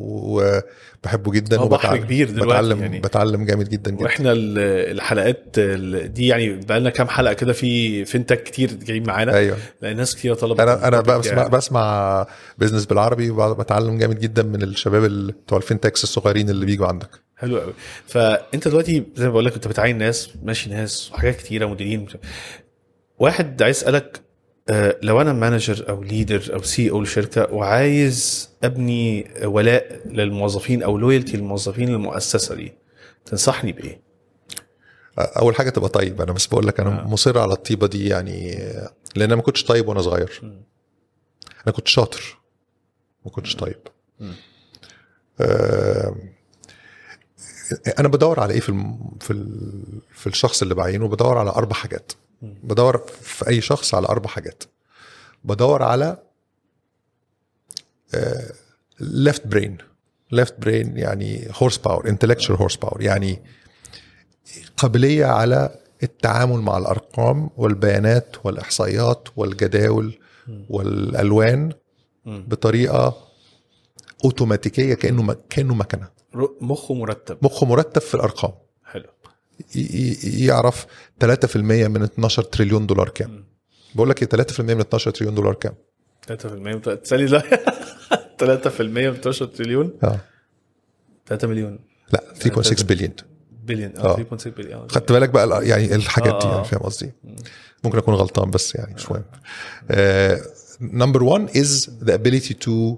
وبحبه جدا هو بحر كبير دلوقتي بتعلم يعني. بتعلم جامد جدا جدا واحنا ال- الحلقات ال- دي يعني بقى لنا كام حلقه كده في فينتك كتير جايين معانا ايوه لان ناس كتير طلبت انا انا التوبيك بسمع يعني. بسمع بزنس بالعربي وبتعلم جامد جدا من الشباب ال- بتوع الفinتechs الصغيرين اللي بيجوا عندك حلو قوي فانت دلوقتي زي ما بقول لك انت بتعين ناس ماشي ناس وحاجات كتيره مديرين واحد عايز اسالك آه، لو انا مانجر او ليدر او سي او لشركه وعايز ابني ولاء للموظفين او لويالتي للموظفين للمؤسسه دي تنصحني بايه؟ اول حاجه تبقى طيب انا بس بقول لك انا آه. مصر على الطيبه دي يعني لان انا ما كنتش طيب وانا صغير مم. انا كنت شاطر ما كنتش طيب مم. آه، انا بدور على ايه في الم... في ال... في الشخص اللي بعينه بدور على اربع حاجات مم. بدور في اي شخص على اربع حاجات بدور على ليفت برين ليفت برين يعني هورس باور انتلكشوال هورس باور يعني قابليه على التعامل مع الارقام والبيانات والاحصائيات والجداول والالوان مم. بطريقه اوتوماتيكيه كانه م- كانه مكنه رو- مخه مرتب مخه مرتب في الارقام حلو ي- ي- يعرف 3% من 12 تريليون دولار كام مم. بقول لك ايه 3% من 12 تريليون دولار كام 3% مت- تسالي لا 3% من 12 تريليون اه 3 مليون لا 3.6 بليون بليون آه. اه 3.6 بليون خدت بالك بقى ال- يعني الحاجات دي آه. يعني فاهم قصدي ممكن اكون غلطان بس يعني مش مهم نمبر 1 از ذا ability تو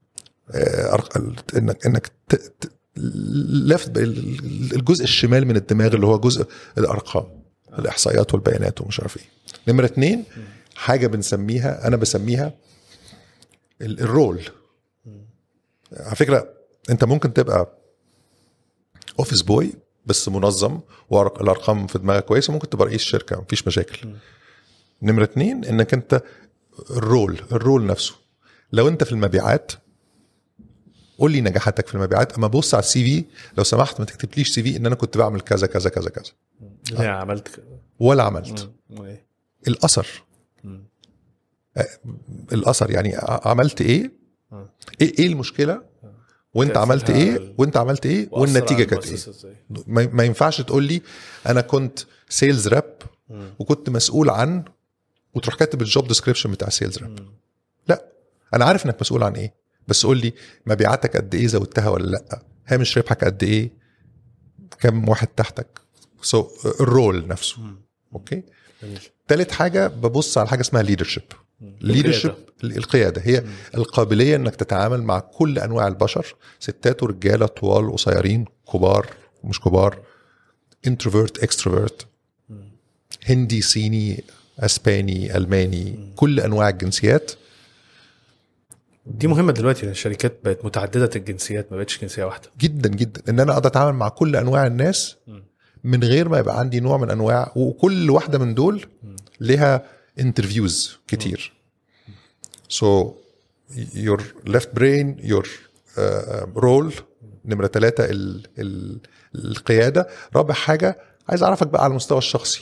انك انك ت- ت- لفت الجزء الشمال من الدماغ اللي هو جزء الارقام الاحصائيات والبيانات ومش عارف ايه نمره اثنين حاجه بنسميها انا بسميها ال- الرول على فكره انت ممكن تبقى اوفيس بوي بس منظم والارقام في دماغك كويسه ممكن تبقى رئيس شركه مفيش مشاكل نمره اتنين انك انت الرول الرول نفسه لو انت في المبيعات قول لي نجاحاتك في المبيعات اما بص على السي في لو سمحت ما تكتبليش سي في ان انا كنت بعمل كذا كذا كذا كذا ليه عملت كده ولا عملت مم. إيه؟ الاثر مم. الاثر يعني ع- عملت ايه آه. ايه ايه المشكله وانت تأثيرها عملت على ايه ال- وانت عملت ايه وأثر والنتيجه على كانت ايه المؤسسة إزاي؟ ما ما ينفعش تقول لي انا كنت سيلز راب مم. وكنت مسؤول عن وتروح كاتب الجوب ديسكريبشن بتاع سيلز راب مم. لا انا عارف انك مسؤول عن ايه بس قول لي مبيعاتك قد ايه زودتها ولا لا هامش ربحك قد ايه كم واحد تحتك سو so, الرول نفسه مم. اوكي جميل. تالت حاجه ببص على حاجه اسمها ليدرشيب ليدرشيب القياده هي القابليه انك تتعامل مع كل انواع البشر ستات ورجاله طوال قصيرين كبار ومش كبار انتروفيرت اكستروفيرت هندي صيني اسباني الماني كل انواع الجنسيات دي مهمه دلوقتي لان الشركات بقت متعدده الجنسيات ما بقتش جنسيه واحده جدا جدا ان انا اقدر اتعامل مع كل انواع الناس من غير ما يبقى عندي نوع من انواع وكل واحده من دول لها انترفيوز كتير سو يور ليفت برين يور رول نمره ثلاثة ال, ال, القياده رابع حاجه عايز اعرفك بقى على المستوى الشخصي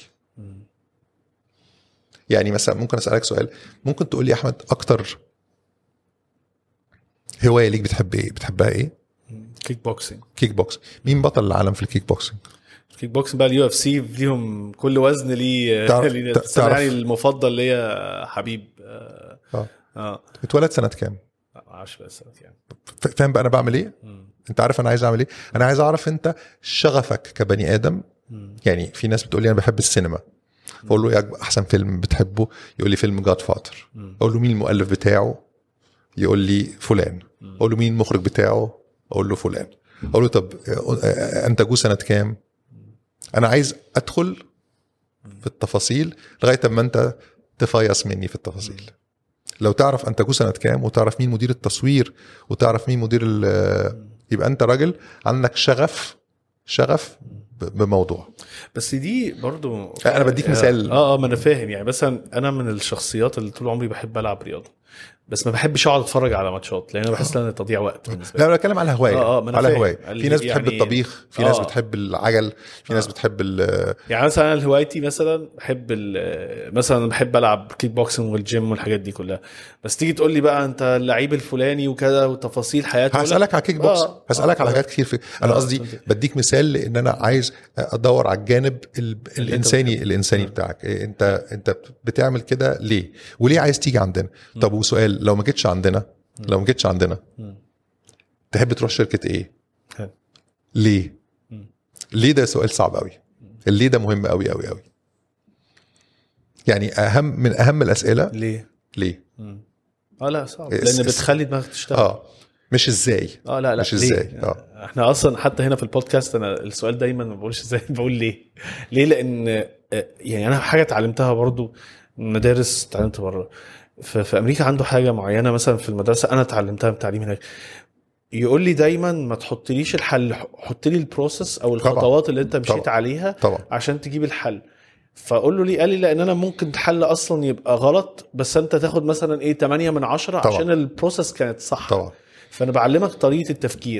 يعني مثلا ممكن اسالك سؤال ممكن تقول لي يا احمد اكتر هوايه ليك بتحب ايه بتحبها ايه كيك بوكسينج كيك بوكس مين بطل العالم في الكيك بوكسنج الكيك بوكسينج بقى اليو اف سي ليهم كل وزن ليه تعرف- ليه تع- بس أنا تعرف- يعني المفضل ليا حبيب اه اه اه اتولد سنه كام ما اعرفش بس يعني ف- فاهم بقى انا بعمل ايه مم. انت عارف انا عايز اعمل ايه انا عايز اعرف انت شغفك كبني ادم مم. يعني في ناس بتقول لي انا بحب السينما اقول له ايه أكبر- احسن فيلم بتحبه يقول لي فيلم جاد فاتر مم. اقول له مين المؤلف بتاعه يقول لي فلان اقول له مين المخرج بتاعه اقول له فلان اقول له طب آه، آه، انتجوه سنه كام انا عايز ادخل في التفاصيل لغايه اما انت تفيص مني في التفاصيل لو تعرف انتجوه سنه كام وتعرف مين مدير التصوير وتعرف مين مدير ال- يبقى انت راجل عندك شغف شغف ب- بموضوع بس دي برضو أنا بديك مثال. اه اه ما انا فاهم يعني مثلا انا من الشخصيات اللي طول عمري بحب العب رياضه بس ما بحبش اقعد اتفرج على ماتشات لان انا بحس ان تضييع وقت بالنسبه لا لي انا بتكلم على هوايه آه، آه، ما أنا على فاهم. هوايه قال في ناس لي بتحب يعني- الطبيخ في ناس آه. بتحب العجل في ناس بتحب ال- يعني مثلا انا هوايتي مثلا بحب ال- مثلا بحب العب كيك بوكسنج والجيم والحاجات دي كلها بس تيجي تقول لي بقى انت اللعيب الفلاني وكذا وتفاصيل حياته هسألك على كيك بوكس آه. هسألك آه. على حاجات كتير في انا آه، قصدي فهمت. بديك مثال لان انا عايز ادور على الجانب ال- الانساني بتحبه. الانساني بتاعك إيه انت انت بتعمل كده ليه وليه عايز تيجي عندنا طب وسؤال لو ما جيتش عندنا لو ما جيتش عندنا مم. تحب تروح شركه ايه حلو. ليه مم. ليه ده سؤال صعب قوي الليه ده مهم قوي قوي قوي يعني اهم من اهم الاسئله ليه؟ ليه مم. اه لا صعب إيه، لان اس- بتخلي دماغك تشتغل اه مش ازاي اه لا لا مش ليه؟ إزاي، آه. احنا اصلا حتى هنا في البودكاست انا السؤال دايما ما بقولش ازاي بقول ليه ليه لان آه، يعني انا حاجه اتعلمتها برضو من مدارس اتعلمت بره ف- في امريكا عنده حاجه معينه مثلا في المدرسه انا اتعلمتها من التعليم هناك يقول لي دايما ما تحطليش الحل حط لي البروسيس او طبعاً. الخطوات اللي انت مشيت طبعاً. عليها طبعا عشان تجيب الحل فاقول له ليه قال لي لان انا ممكن الحل اصلا يبقى غلط بس انت تاخد مثلا ايه 8 من 10 طبعاً. عشان البروسيس كانت صح طبعا فانا بعلمك طريقه التفكير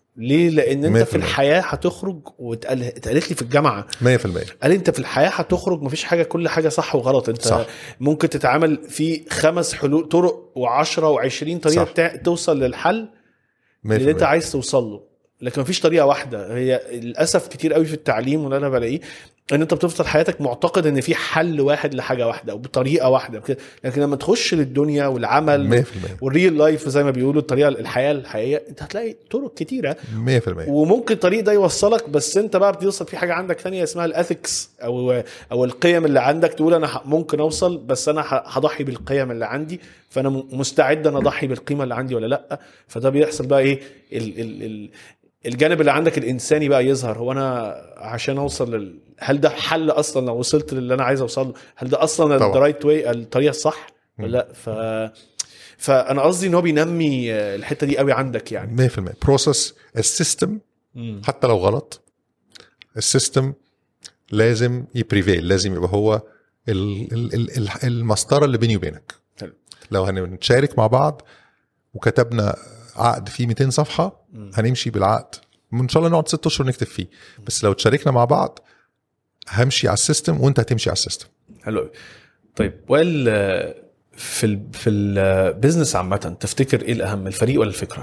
ليه لان انت مية في في المية. الحياه هتخرج واتقال اتقالت لي في الجامعه 100% قال انت في الحياه هتخرج مفيش حاجه كل حاجه صح وغلط انت صح. ممكن تتعامل في خمس حلول طرق و10 و20 طريقه صح. بتاع توصل للحل 100% اللي انت عايز توصل له لكن مفيش طريقه واحده هي للاسف كتير قوي في التعليم واللي انا بلاقيه ان انت بتفضل حياتك معتقد ان في حل واحد لحاجه واحده او بطريقه واحده كده. لكن لما تخش للدنيا والعمل 100% والريل لايف زي ما بيقولوا الطريقه الحياه الحقيقيه انت هتلاقي طرق كتيره 100% وممكن الطريق ده يوصلك بس انت بقى بتوصل في حاجه عندك ثانيه اسمها الاثكس او او القيم اللي عندك تقول انا ه- ممكن اوصل بس انا ه- هضحي بالقيم اللي عندي فانا م- مستعد انا اضحي بالقيمه اللي عندي ولا لا فده بيحصل بقى ايه ال ال ال الجانب اللي عندك الانساني بقى يظهر هو انا عشان اوصل لل... هل ده حل اصلا لو وصلت للي انا عايز اوصل له هل ده اصلا طبعا. الرايت واي الطريقه الصح ولا لا ف فانا قصدي ان هو بينمي الحته دي قوي عندك يعني 100% بروسس السيستم حتى لو غلط السيستم لازم يبريفيل لازم يبقى هو ال- ال- ال- ال- المسطره اللي بيني وبينك حلو. لو هنشارك مع بعض وكتبنا عقد فيه 200 صفحه هنمشي بالعقد ان شاء الله نقعد ست اشهر نكتب فيه بس لو تشاركنا مع بعض همشي على السيستم وانت هتمشي على السيستم حلو قوي طيب وائل آه، في ال في البيزنس عامة تفتكر ايه الأهم الفريق ولا الفكرة؟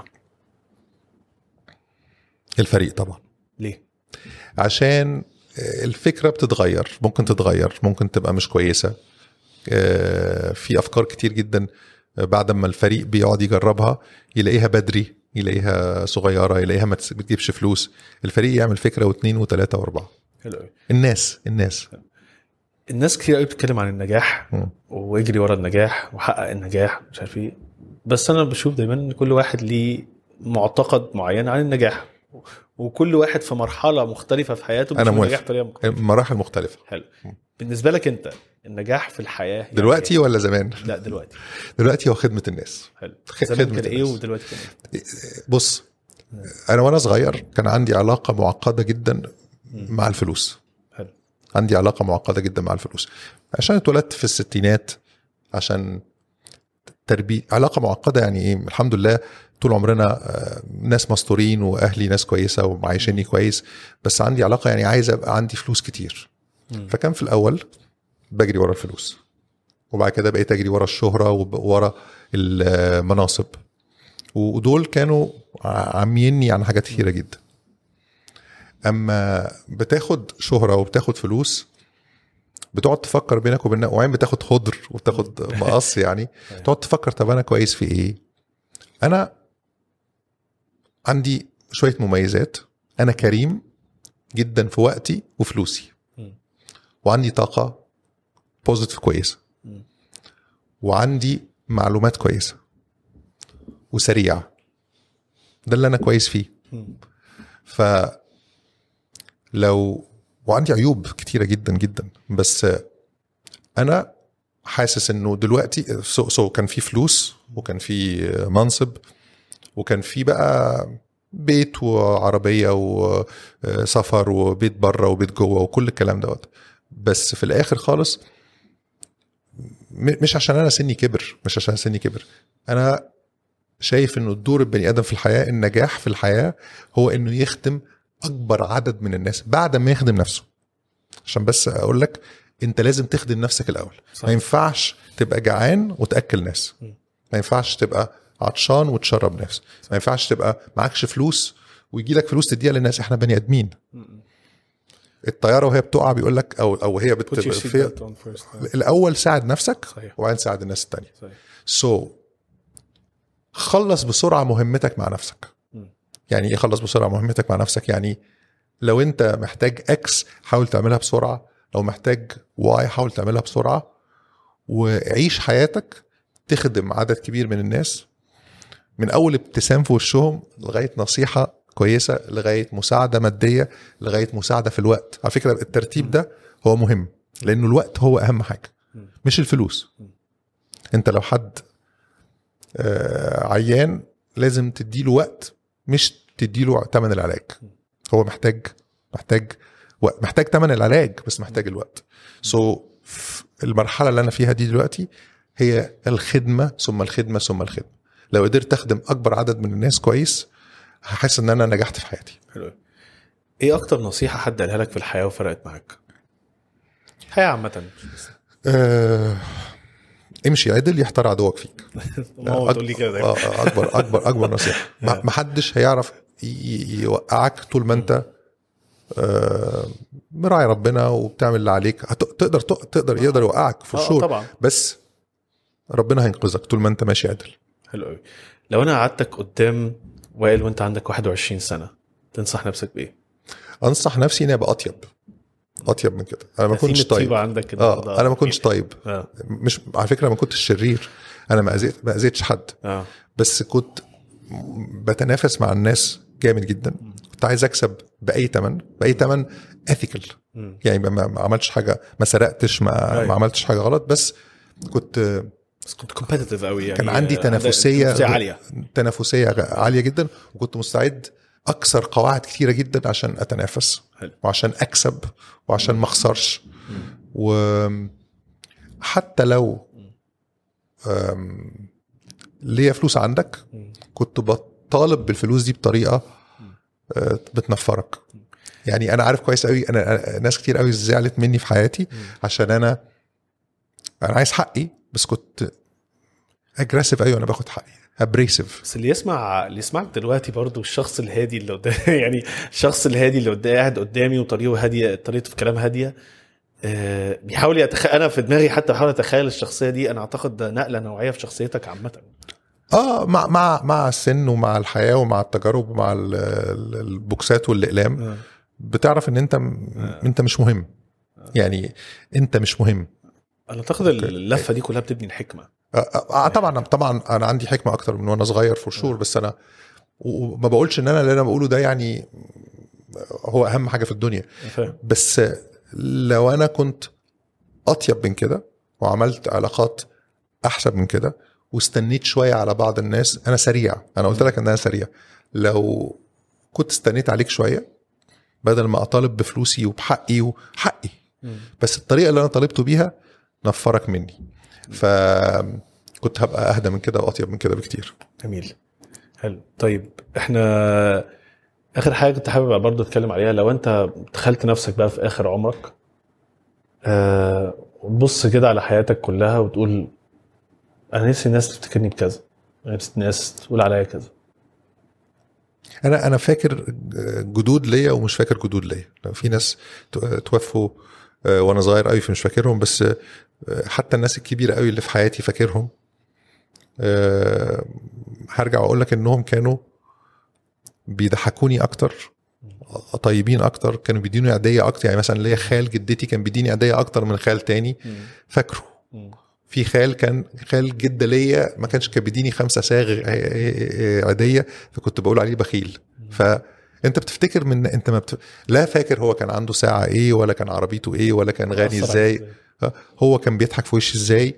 الفريق طبعا ليه؟ عشان الفكره بتتغير ممكن تتغير ممكن تبقى مش كويسه آه، في افكار كتير جدا بعد ما الفريق بيقعد يجربها يلاقيها بدري يلاقيها صغيره يلاقيها ما تس- بتجيبش فلوس الفريق يعمل فكره واثنين وثلاثه واربعه حلو قوي الناس الناس الناس كتير قوي بتتكلم عن النجاح مم. ويجري ورا النجاح وحقق النجاح مش عارف ايه بس انا بشوف دايما ان كل واحد ليه معتقد معين عن النجاح وكل واحد في مرحلة مختلفة في حياته أنا بيشوف موافق. النجاح بطريقة مختلفة مراحل مختلفه حلو بالنسبة لك انت النجاح في الحياة يعني دلوقتي إيه؟ ولا زمان لا دلوقتي دلوقتي هو خدمه الناس حلو خ- زمان خدمة كان ايه الناس. ودلوقتي كان ايه؟ بص انا وانا صغير كان عندي علاقه معقده جدا مع الفلوس حلو عندي علاقه معقده جدا مع الفلوس عشان اتولدت في الستينات عشان تربيه علاقه معقده يعني ايه الحمد لله طول عمرنا آه، ناس مستورين واهلي ناس كويسه ومعيشيني كويس بس عندي علاقه يعني عايز ابقى عندي فلوس كتير مم. فكان في الاول بجري ورا الفلوس وبعد كده بقيت اجري ورا الشهره وورا المناصب ودول كانوا عاميني عن حاجات كتيره جدا اما بتاخد شهره وبتاخد فلوس بتقعد تفكر بينك وبين وبعدين بتاخد خضر وبتاخد مقص يعني تقعد تفكر طب انا كويس في ايه انا عندي شويه مميزات انا كريم جدا في وقتي وفلوسي مم. وعندي طاقه بوزيتيف كويسه مم. وعندي معلومات كويسه وسريع ده اللي انا كويس فيه مم. ف لو وعندي عيوب كتيرة جدا جدا بس انا حاسس انه دلوقتي سو, سو كان في فلوس وكان في منصب وكان في بقى بيت وعربية وسفر وبيت بره وبيت جوه وكل الكلام دوت بس في الاخر خالص م- مش عشان انا سني كبر مش عشان سني كبر انا شايف انه دور البني ادم في الحياه النجاح في الحياه هو انه يخدم اكبر عدد من الناس بعد ما يخدم نفسه عشان بس اقول لك انت لازم تخدم نفسك الاول صح. ما ينفعش تبقى جعان وتاكل ناس م. ما ينفعش تبقى عطشان وتشرب ناس ما ينفعش تبقى معكش فلوس ويجي لك فلوس تديها للناس احنا بني ادمين مم. الطياره وهي بتقع بيقول لك او او هي Put your بت... seat في... belt on first. الاول ساعد نفسك صحيح وبعدين ساعد الناس التانية صحيح سو so, خلص بسرعه مهمتك مع نفسك مم. يعني ايه خلص بسرعه مهمتك مع نفسك يعني لو انت محتاج اكس حاول تعملها بسرعه لو محتاج واي حاول تعملها بسرعه وعيش حياتك تخدم عدد كبير من الناس من اول ابتسام في وشهم لغايه نصيحه كويسه لغايه مساعده ماديه لغايه مساعده في الوقت على فكره الترتيب ده هو مهم لانه الوقت هو اهم حاجه مم. مش الفلوس انت لو حد آه، عيان لازم تديله وقت مش تديله ثمن العلاج هو محتاج محتاج وقت محتاج ثمن العلاج بس محتاج الوقت سو so, المرحله اللي انا فيها دي دلوقتي هي الخدمه ثم الخدمه ثم الخدمه لو قدرت تخدم اكبر عدد من الناس كويس هحس ان انا نجحت في حياتي حلو ايه اكتر نصيحه حد قالها لك في الحياه وفرقت معاك الحياه عامه آه، امشي عدل يحتار عدوك فيك ماما بتقول لي كده دايما آه، آه، اكبر اكبر اكبر نصيحه ما ما حدش هيعرف ي- ي- يوقعك طول ما انت آه، مراعي ربنا وبتعمل اللي عليك هت- تقدر تقدر يقدر يوقعك في آه، الشور طبعا بس ربنا هينقذك طول ما انت ماشي عدل حلو قوي لو انا قعدتك قدام وائل وانت عندك 21 سنه تنصح نفسك بايه؟ انصح نفسي اني ابقى اطيب اطيب من كده انا ما كنتش ثيم الطيبة طيب عندك النهاردة. اه انا ما كنتش طيب اه مش على فكره ما كنتش شرير انا ما اذيت ما اذيتش حد اه بس كنت بتنافس مع الناس جامد جدا كنت عايز اكسب باي ثمن باي ثمن اثيكال مم. يعني ما- ما ما عملتش حاجه ما سرقتش ما, أيوة. ما عملتش حاجه غلط بس كنت بس كنت كومبتيتيف قوي يعني كان عندي عندك تنافسيه تنافسيه عاليه تنافسيه غ- عاليه جدا وكنت مستعد اكسر قواعد كتيره جدا عشان اتنافس حلو. وعشان اكسب وعشان ما اخسرش وحتى لو أم، ليا فلوس عندك مم. كنت بطالب بالفلوس دي بطريقه آه، بتنفرك يعني انا عارف كويس قوي انا أنا- ناس كتير قوي زعلت مني في حياتي عشان انا انا عايز حقي بس كنت اجريسيف قوي وانا باخد حقي ابريسيف بس اللي يسمع اللي يسمعك دلوقتي برضو الشخص الهادي اللي قدام يعني الشخص الهادي اللي قدام قاعد قدامي وطريقه هاديه طريقته في كلام هاديه آه، بيحاول يتخيل انا في دماغي حتى بحاول اتخيل الشخصيه دي انا اعتقد ده نقله نوعيه في شخصيتك عامه اه مع مع مع السن ومع الحياه ومع التجارب ومع ال- ال- البوكسات والاقلام بتعرف ان انت م- انت مش مهم يعني انت مش مهم انا اعتقد اللفه دي كلها بتبني الحكمه آه، آه، طبعا طبعا انا عندي حكمه اكتر من وانا صغير فور شور بس انا وما بقولش ان انا اللي انا بقوله ده يعني هو اهم حاجه في الدنيا أنا فاهم بس لو انا كنت اطيب من كده وعملت علاقات احسن من كده واستنيت شويه على بعض الناس انا سريع انا قلت لك ان انا سريع لو كنت استنيت عليك شويه بدل ما اطالب بفلوسي وبحقي وحقي مم. بس الطريقه اللي انا طالبته بيها نفرك مني فكنت هبقى اهدى من كده واطيب من كده بكتير جميل حلو طيب احنا اخر حاجه كنت حابب برضه اتكلم عليها لو انت دخلت نفسك بقى في اخر عمرك آه وتبص كده على حياتك كلها وتقول انا نفسي الناس تفتكرني بكذا أنا نفسي الناس تقول عليا كذا انا انا فاكر جدود ليا ومش فاكر جدود ليا لو في ناس تو- توفوا آه، وانا صغير قوي فمش فاكرهم بس آه، حتى الناس الكبيره قوي اللي في حياتي فاكرهم آه، هرجع واقول لك انهم كانوا بيضحكوني اكتر طيبين اكتر كانوا بيديني عيديه اكتر يعني مثلا ليا خال جدتي كان بيديني عيديه اكتر من خال تاني فاكره في خال كان خال جده ليا ما كانش كان بيديني خمسه ساغ عاديه فكنت بقول عليه بخيل فانت بتفتكر من انت ما بت... لا فاكر هو كان عنده ساعه ايه ولا كان عربيته ايه ولا كان غني أثر ازاي عليك هو كان بيضحك في وشي ازاي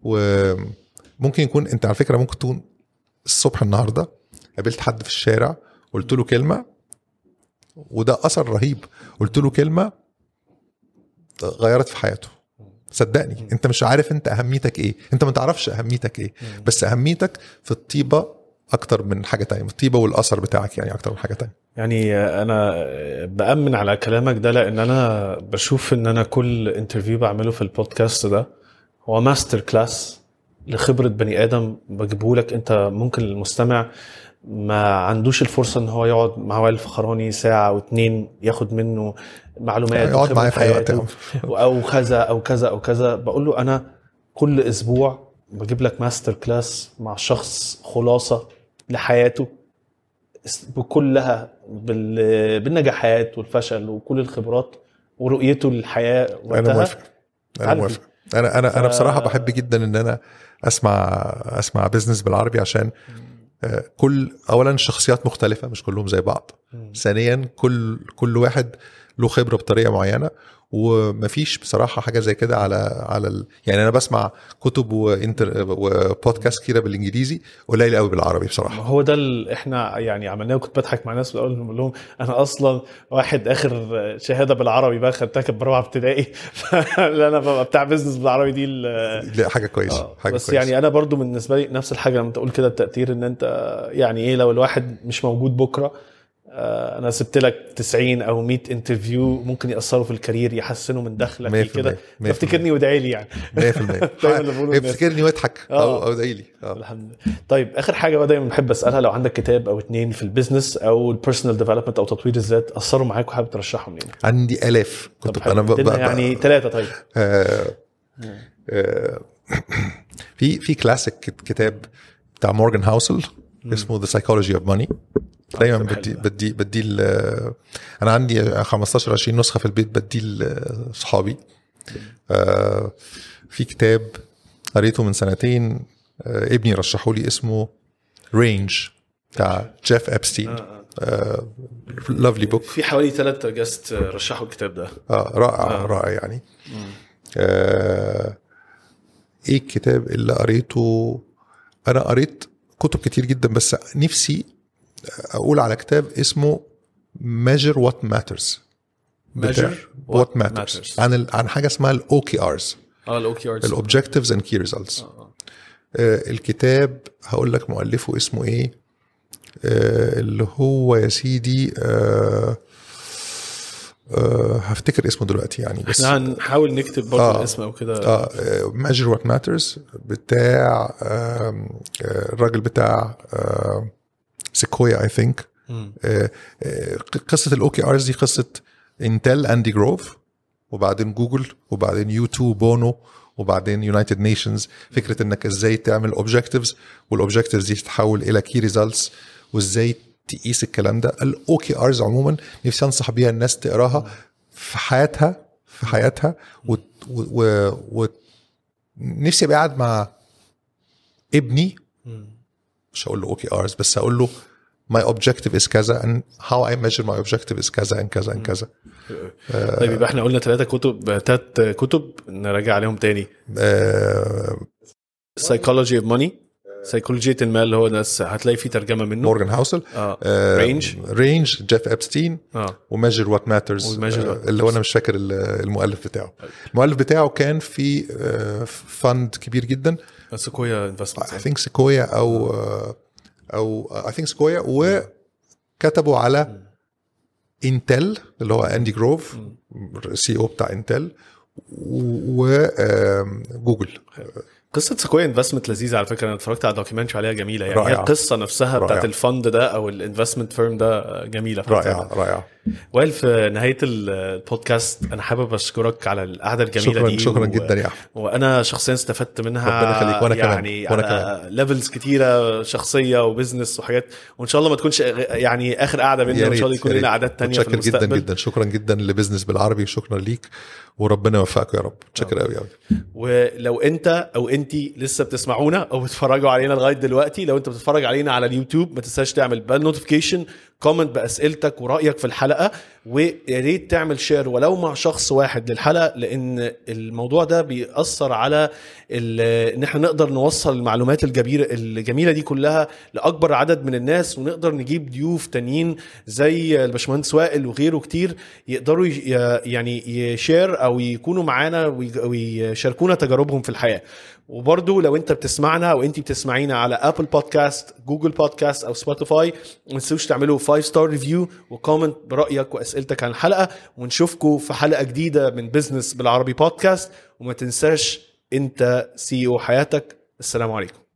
وممكن يكون انت على فكره ممكن تكون الصبح النهارده قابلت حد في الشارع قلت له كلمه وده اثر رهيب قلت له كلمه غيرت في حياته صدقني انت مش عارف انت اهميتك ايه انت ما تعرفش اهميتك ايه بس اهميتك في الطيبه اكتر من حاجه تانية الطيبه والاثر بتاعك يعني اكتر من حاجه تانية يعني انا بامن على كلامك ده لان انا بشوف ان انا كل انترفيو بعمله في البودكاست ده هو ماستر كلاس لخبره بني ادم بجيبه لك انت ممكن المستمع ما عندوش الفرصه ان هو يقعد مع وائل الفخراني ساعه او اتنين ياخد منه معلومات يقعد وخبرة معايا في اي وقت حياته. او كذا او كذا او كذا بقول له انا كل اسبوع بجيب لك ماستر كلاس مع شخص خلاصه لحياته بكلها بال- بالنجاحات والفشل وكل الخبرات ورؤيته للحياه انا وقتها موافق انا تعال موافق انا انا انا ف- بصراحه بحب جدا ان انا اسمع اسمع بزنس بالعربي عشان آه، كل اولا شخصيات مختلفه مش كلهم زي بعض مم. ثانيا كل كل واحد له خبره بطريقه معينه ومفيش بصراحه حاجه زي كده على على ال... يعني انا بسمع كتب وانتر وبودكاست كتيره بالانجليزي قليل قوي بالعربي ما بصراحه هو ده اللي احنا يعني عملناه وكنت بضحك مع ناس بقول بقول لهم انا اصلا واحد اخر شهاده بالعربي بقى خدتها كانت برابعه ابتدائي فانا ببقى بتاع بيزنس بالعربي دي ال- لا حاجه كويسه آه، حاجه بس كويسة. يعني انا برضو بالنسبه لي نفس الحاجه لما تقول كده التاثير ان انت يعني ايه لو الواحد مش موجود بكره آه، انا سبت لك 90 او 100 انترفيو ممكن ياثروا في الكارير يحسنوا من دخلك 100% كده 100%. فافتكرني وادعي لي يعني 100% دايما اللي بقوله للناس. افتكرني واضحك او آه. او ادعي لي آه. الحمد لله طيب اخر حاجه بقى دايما بحب اسالها لو عندك كتاب او اتنين في البيزنس او البيرسونال ديفلوبمنت او تطوير الذات اثروا معاك وحابب ترشحهم لينا عندي الاف طب كنت حلو. انا ب... ب... ادينا ب... يعني ثلاثه طيب آه، آه، في في كلاسيك كتاب بتاع مورجان هاوسل اسمه ذا سايكولوجي اوف ماني دايما كتاب حلو بدي ده. بدي بدي ال- انا عندي 15 20 نسخه في البيت بدي لاصحابي آه، في كتاب قريته من سنتين آه، ابني رشحه لي اسمه رينج بتاع جيف ابستين لافلي بوك في حوالي ثلاث جاست رشحوا الكتاب ده اه رائع آه. آه. رائع يعني آه ايه الكتاب اللي قريته انا قريت كتب كتير جدا بس نفسي اقول على كتاب اسمه measure what matters Measure what, what matters, matters. عن ال... عن حاجه اسمها الاوكي ارز اه الاوكي ارتس الاوبجكتيفز اند كي ريزلتس الكتاب هقول لك مؤلفه اسمه ايه آه اللي هو يا سيدي آه آه هفتكر اسمه دلوقتي يعني بس احنا هنحاول نكتب برضه آه. الاسم او كده اه ماجر وات ماترز بتاع آم، آه، الراجل بتاع سيكويا اي ثينك مم. قصه الاوكي ارز دي قصه انتل اندي جروف وبعدين جوجل وبعدين يو 2 بونو وبعدين يونايتد نيشنز فكره انك ازاي تعمل اوبجكتيفز والاوبجكتيفز دي تتحول الى كي ريزلتس وازاي تقيس الكلام ده الاوكي ارز عموما نفسي انصح بيها الناس تقراها في حياتها في حياتها و, و, و, و نفسي ابقى قاعد مع ابني مش هقول له اوكي ارز بس هقول له my objective is كذا and how I measure my objective is كذا and كذا and كذا طيب يبقى احنا قلنا ثلاثه كتب ثلاث كتب نراجع عليهم تاني آه، سايكولوجي اوف ماني سيكولوجية المال اللي هو ناس هتلاقي فيه ترجمه منه مورجان هاوسل اه رينج رينج جيف ابستين اه وميجر وات ماترز وmeasure what اللي هو انا مش فاكر ال- المؤلف بتاعه المؤلف بتاعه كان في فند كبير جدا سكويا اي انفستمنت ثينك سيكويا او آه، او اي ثينك سيكويا وكتبوا على انتل اللي هو اندي جروف سي او بتاع انتل وجوجل قصه سكويا انفستمنت لذيذه على فكره انا اتفرجت على دوكيومنتري عليها جميله يعني هي رائعة. القصه نفسها بتاعت رائعة. الفند ده او الانفستمنت فيرم ده جميله رائع رائع وائل في نهايه البودكاست انا حابب اشكرك على القعده الجميله شكرا دي شكرا و- جدا يا احمد وانا شخصيا استفدت منها ربنا يخليك، وأنا كمان، يعني وأنا على ليفلز كتيره شخصيه وبزنس وحاجات وان شاء الله ما تكونش يعني اخر قعده بينا يا وان شاء الله ريت يكون يا لنا ريت. قعدات تانية في متشكر جدا المستقبل جدا شكرا جدا لبزنس بالعربي شكرا ليك وربنا يوفقك يا رب متشكر قوي قوي ولو انت او انت لسه بتسمعونا او بتتفرجوا علينا لغايه دلوقتي لو انت بتتفرج علينا على اليوتيوب ما تنساش تعمل بال نوتيفيكيشن كومنت باسئلتك ورايك في الحلقه ويا ريت تعمل شير ولو مع شخص واحد للحلقه لان الموضوع ده بيأثر على ال- ان احنا نقدر نوصل المعلومات الجميله الجميله دي كلها لاكبر عدد من الناس ونقدر نجيب ضيوف تانيين زي الباشمهندس وائل وغيره كتير يقدروا ي- يعني يشير او يكونوا معانا وي- ويشاركونا تجاربهم في الحياه وبرضو لو انت بتسمعنا او انت بتسمعينا على ابل بودكاست جوجل بودكاست او سبوتيفاي ما تنسوش تعملوا 5 ستار ريفيو وكومنت برايك واسئلتك عن الحلقه ونشوفكم في حلقه جديده من بزنس بالعربي بودكاست وما تنساش انت سي او حياتك السلام عليكم